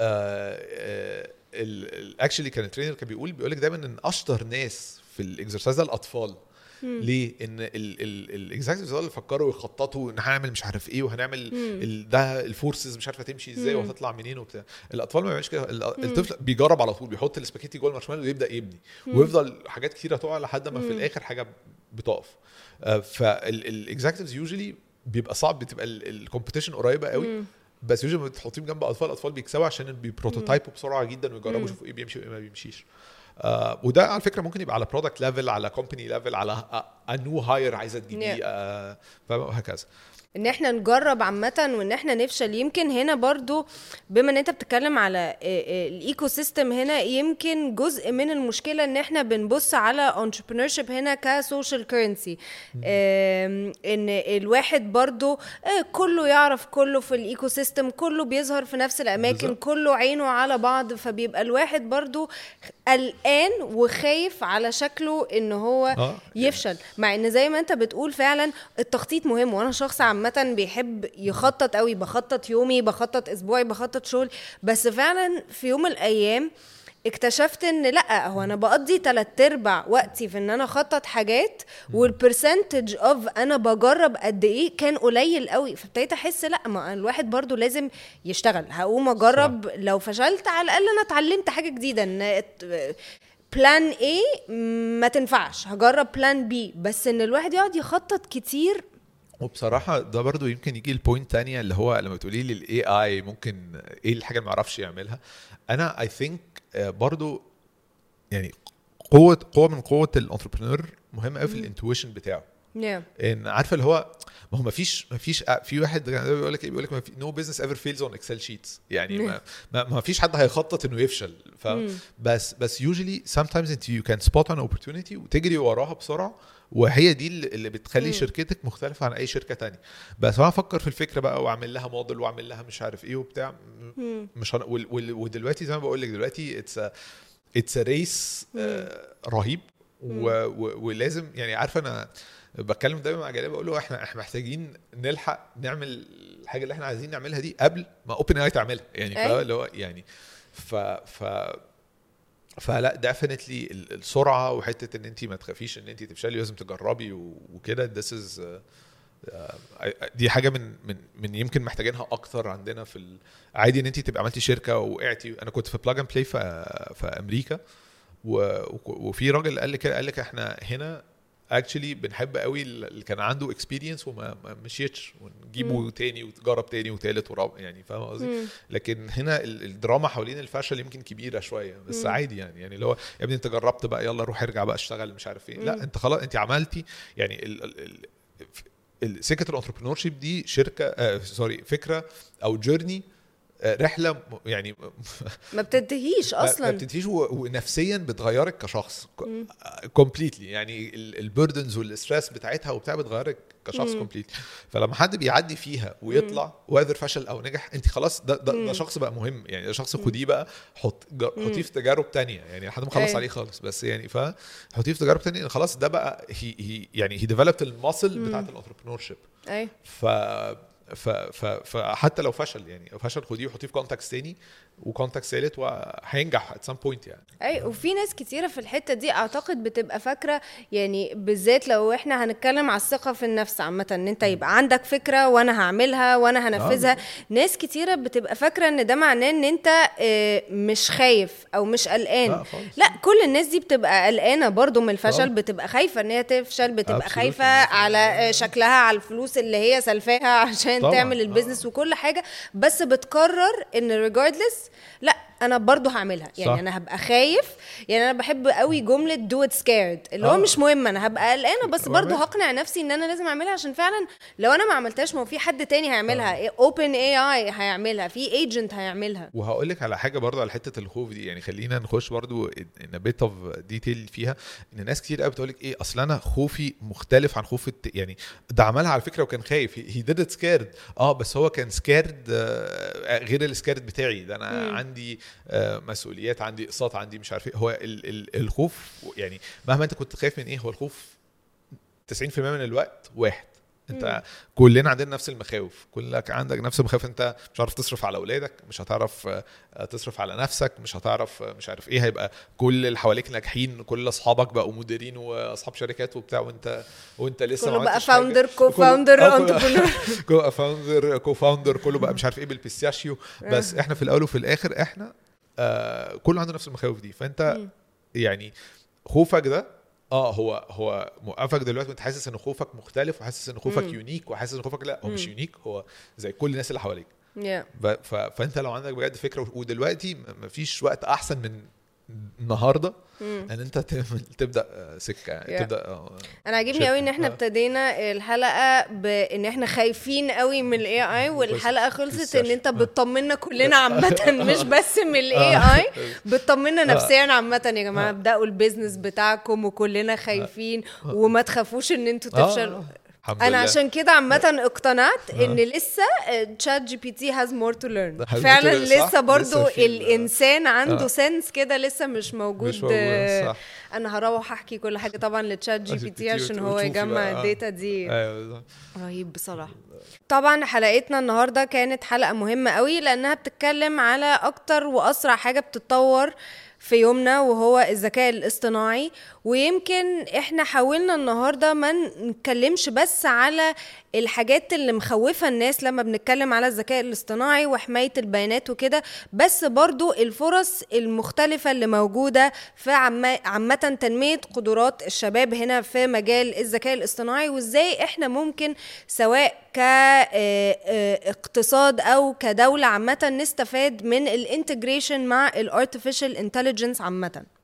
اكشلي كان الترينر كان بيقول بيقول لك دايما ان اشطر ناس في الاكسرسايز ده الاطفال ليه؟ ان الاكزاكتيفز اللي فكروا ويخططوا ان هنعمل مش عارف ايه وهنعمل ال- ده الفورسز مش عارفه تمشي ازاي وهتطلع منين وبتاع الاطفال ما بيعملش كده ال- الطفل بيجرب على طول بيحط السباكيتي جوه المارشميلو ويبدا يبني ويفضل حاجات كتيره تقع لحد ما في الاخر حاجه بتقف فالاكزاكتيفز يوجولي بيبقى صعب بتبقى الكومبيتيشن قريبه قوي بس يوجولي لما بتحطيهم جنب اطفال الاطفال بيكسبوا عشان بيبروتوتايبوا بسرعه جدا ويجربوا يشوفوا ايه بيمشي وايه ما بيمشيش آه وده على فكره ممكن يبقى على برودكت ليفل على كومباني ليفل على نيو هاير عايزه تجيبيه Yeah. آه فاهمة؟ وهكذا ان احنا نجرب عامة وان احنا نفشل يمكن هنا برضو بما ان انت بتتكلم على الايكو سيستم هنا يمكن جزء من المشكلة ان احنا بنبص على entrepreneurship هنا كسوشيال كرنسي ان الواحد برضو آه، كله يعرف كله في الايكو سيستم كله بيظهر في نفس الاماكن بالظبط. كله عينه على بعض فبيبقى الواحد برضو قلقان وخايف على شكله ان هو آه. يفشل مع ان زي ما انت بتقول فعلا التخطيط مهم وانا شخص عامه بيحب يخطط قوي بخطط يومي بخطط اسبوعي بخطط شغل بس فعلا في يوم من الايام اكتشفت ان لا هو انا بقضي تلات ارباع وقتي في ان انا اخطط حاجات والبرسنتج اوف انا بجرب قد ايه كان قليل قوي فابتديت احس لا ما الواحد برضو لازم يشتغل هقوم اجرب صح. لو فشلت على الاقل انا اتعلمت حاجه جديده ان بلان A ما تنفعش هجرب بلان بي بس ان الواحد يقعد يخطط كتير وبصراحه ده برضو يمكن يجي البوينت تانية اللي هو لما تقولي لي الاي اي ممكن ايه الحاجه اللي ما يعرفش يعملها انا اي ثينك برضو يعني قوه قوه من قوه الانتربرنور مهمه قوي في الانتويشن بتاعه yeah. ان عارفه اللي هو ما هو ما فيش ما فيش في واحد بيقول لك ايه بيقول لك نو بزنس ايفر فيلز اون اكسل شيتس يعني ما, ما, ما فيش حد هيخطط انه يفشل ف بس بس يوجولي sometimes انت يو كان سبوت ان اوبورتونيتي وتجري وراها بسرعه وهي دي اللي اللي بتخلي مم. شركتك مختلفه عن اي شركه تانية بس انا افكر في الفكره بقى واعمل لها موديل واعمل لها مش عارف ايه وبتاع م- مش هن... وال- وال- ودلوقتي زي ما بقول لك دلوقتي اتس اتس ريس رهيب و... و... ولازم يعني عارفه انا بتكلم دايما مع جلال بقول له احنا احنا محتاجين نلحق نعمل الحاجه اللي احنا عايزين نعملها دي قبل ما اوبن اي تعملها يعني أي. فاهم اللي هو يعني ف ف فلا ديفينتلي السرعه وحته ان انت ما تخافيش ان انت تفشلي لازم تجربي و- وكده this is uh, uh, دي حاجه من من من يمكن محتاجينها اكتر عندنا في ال- عادي ان انت تبقى عملتي شركه ووقعتي انا كنت في بلاج اند بلاي في في امريكا و- وفي راجل قال لي كده قال لك احنا هنا اكشلي بنحب قوي اللي كان عنده اكسبيرينس وما ما مشيتش ونجيبه تاني وتجرب تاني وتالت ورابع يعني فاهم قصدي؟ لكن هنا ال- الدراما حوالين الفشل يمكن كبيره شويه بس عادي يعني يعني اللي هو يا ابني انت جربت بقى يلا روح ارجع بقى اشتغل مش عارف ايه لا انت خلاص انت عملتي يعني ال ال ال ال- سكه الانتربرنور شيب دي شركه آه سوري فكره او جيرني رحله م- يعني ما بتنتهيش ما- ما اصلا بتنتهيش و- ونفسيا بتغيرك كشخص كومبليتلي يعني البردنز والستريس بتاعتها وبتاع بتغيرك كشخص كومبليتلي فلما حد بيعدي فيها ويطلع وقدر فشل او نجح انت خلاص ده ده, ده شخص بقى مهم يعني ده شخص خديه بقى حط جا- حطيه في تجارب تانية يعني لحد ما خلص أيوة. عليه خالص بس يعني ف حطيه في تجارب تانية خلاص ده بقى هي هي يعني هي ديفلوبت الماسل بتاعت الانتربرنور شيب اي ف ف ف فحتى لو فشل يعني لو فشل خديه وحطيه في كونتاكس تاني وكونتاكت ثالث وهينجح at some point يعني اي وفي ناس كتيرة في الحتة دي اعتقد بتبقى فاكرة يعني بالذات لو احنا هنتكلم على الثقة في النفس عامة ان انت يبقى عندك فكرة وانا هعملها وانا هنفذها ناس كتيرة بتبقى فاكرة ان ده معناه ان انت آه، مش خايف او مش قلقان لا خالص. لا كل الناس دي بتبقى قلقانة برضو من الفشل طبعا. بتبقى خايفة ان هي تفشل بتبقى Absolutely. خايفة على آه، شكلها على الفلوس اللي هي سلفاها عشان طبعا. تعمل البيزنس وكل حاجة بس بتقرر ان regardless لا انا برضو هعملها يعني صح. انا هبقى خايف يعني انا بحب قوي جمله دو ات سكيرد اللي هو آه. مش مهم انا هبقى قلقانه بس برضو مهم. هقنع نفسي ان انا لازم اعملها عشان فعلا لو انا ما عملتاش ما هو في حد تاني هيعملها اوبن اي اي هيعملها في ايجنت هيعملها وهقول لك على حاجه برضه على حته الخوف دي يعني خلينا نخش برضه ان بيت اوف ديتيل فيها ان ناس كتير قوي بتقول لك ايه اصل انا خوفي مختلف عن خوف الت... يعني ده عملها على فكره وكان خايف هي ديد ات سكيرد اه بس هو كان سكيرد غير السكيرد بتاعي ده انا مم. عندي آه، مسؤوليات عندي اقساط عندي مش عارف ايه هو ال... ال... الخوف يعني مهما انت كنت خايف من ايه هو الخوف 90% من الوقت واحد انت مم. كلنا عندنا نفس المخاوف كلك عندك نفس المخاوف انت مش هتعرف تصرف على اولادك مش هتعرف آه، تصرف على نفسك مش هتعرف آه، مش عارف ايه هيبقى كل اللي حواليك ناجحين كل اصحابك بقوا مديرين واصحاب شركات وبتاع وانت وانت لسه كله ما بقى عملتش حاجة. فاوندر كو كله- فاوندر آه، كله- انتربرنور كو فاوندر كو فاوندر كله بقى مش عارف ايه بالبيستاشيو بس احنا في الاول وفي الاخر احنا آه كله عنده نفس المخاوف دي فانت مم. يعني خوفك ده اه هو هو موقفك دلوقتي وانت حاسس ان خوفك مختلف وحاسس ان خوفك مم. يونيك وحاسس ان خوفك لا هو مش مم. يونيك هو زي كل الناس اللي حواليك Yeah. ب- ف- فانت لو عندك بجد فكره ودلوقتي م- مفيش وقت احسن من النهارده مم. ان انت تعمل تبدا آه، سكه Yeah. تبدا آه، انا عاجبني شركة. قوي ان احنا آه. ابتدينا الحلقه بان احنا خايفين قوي من الاي اي والحلقه خلصت ان انت آه. بتطمنا كلنا عامه مش بس من الاي اي بتطمنا نفسيا عامه يا جماعه آه. ابداوا البيزنس بتاعكم وكلنا خايفين وما تخافوش ان انتوا آه، تفشلوا آه. الحمد انا لله. عشان كده عامه اقتنعت ان لسه تشات جي بي تي هاز مور تو ليرن has more to فعلا learn، صح؟ لسه لسه برضو في ال- الانسان عنده آه. سنس كده لسه مش موجود, مش موجود، آه، صح. انا هروح احكي كل حاجه طبعا لتشات جي بي تي عشان هو وتشوفي يجمع بقى، آه. الداتا دي ايوه بالظبط. رهيب بصراحه طبعا حلقتنا النهارده كانت حلقه مهمه قوي لانها بتتكلم على اكتر واسرع حاجه بتتطور في يومنا وهو الذكاء الاصطناعي ويمكن احنا حاولنا النهارده ما نتكلمش بس على الحاجات اللي مخوفه الناس لما بنتكلم على الذكاء الاصطناعي وحمايه البيانات وكده بس برضو الفرص المختلفه اللي موجوده في عما- عامه تنميه قدرات الشباب هنا في مجال الذكاء الاصطناعي وازاي احنا ممكن سواء كاقتصاد او كدوله عامه نستفاد من الانتجريشن مع الارتفيشال انتليجنس عامه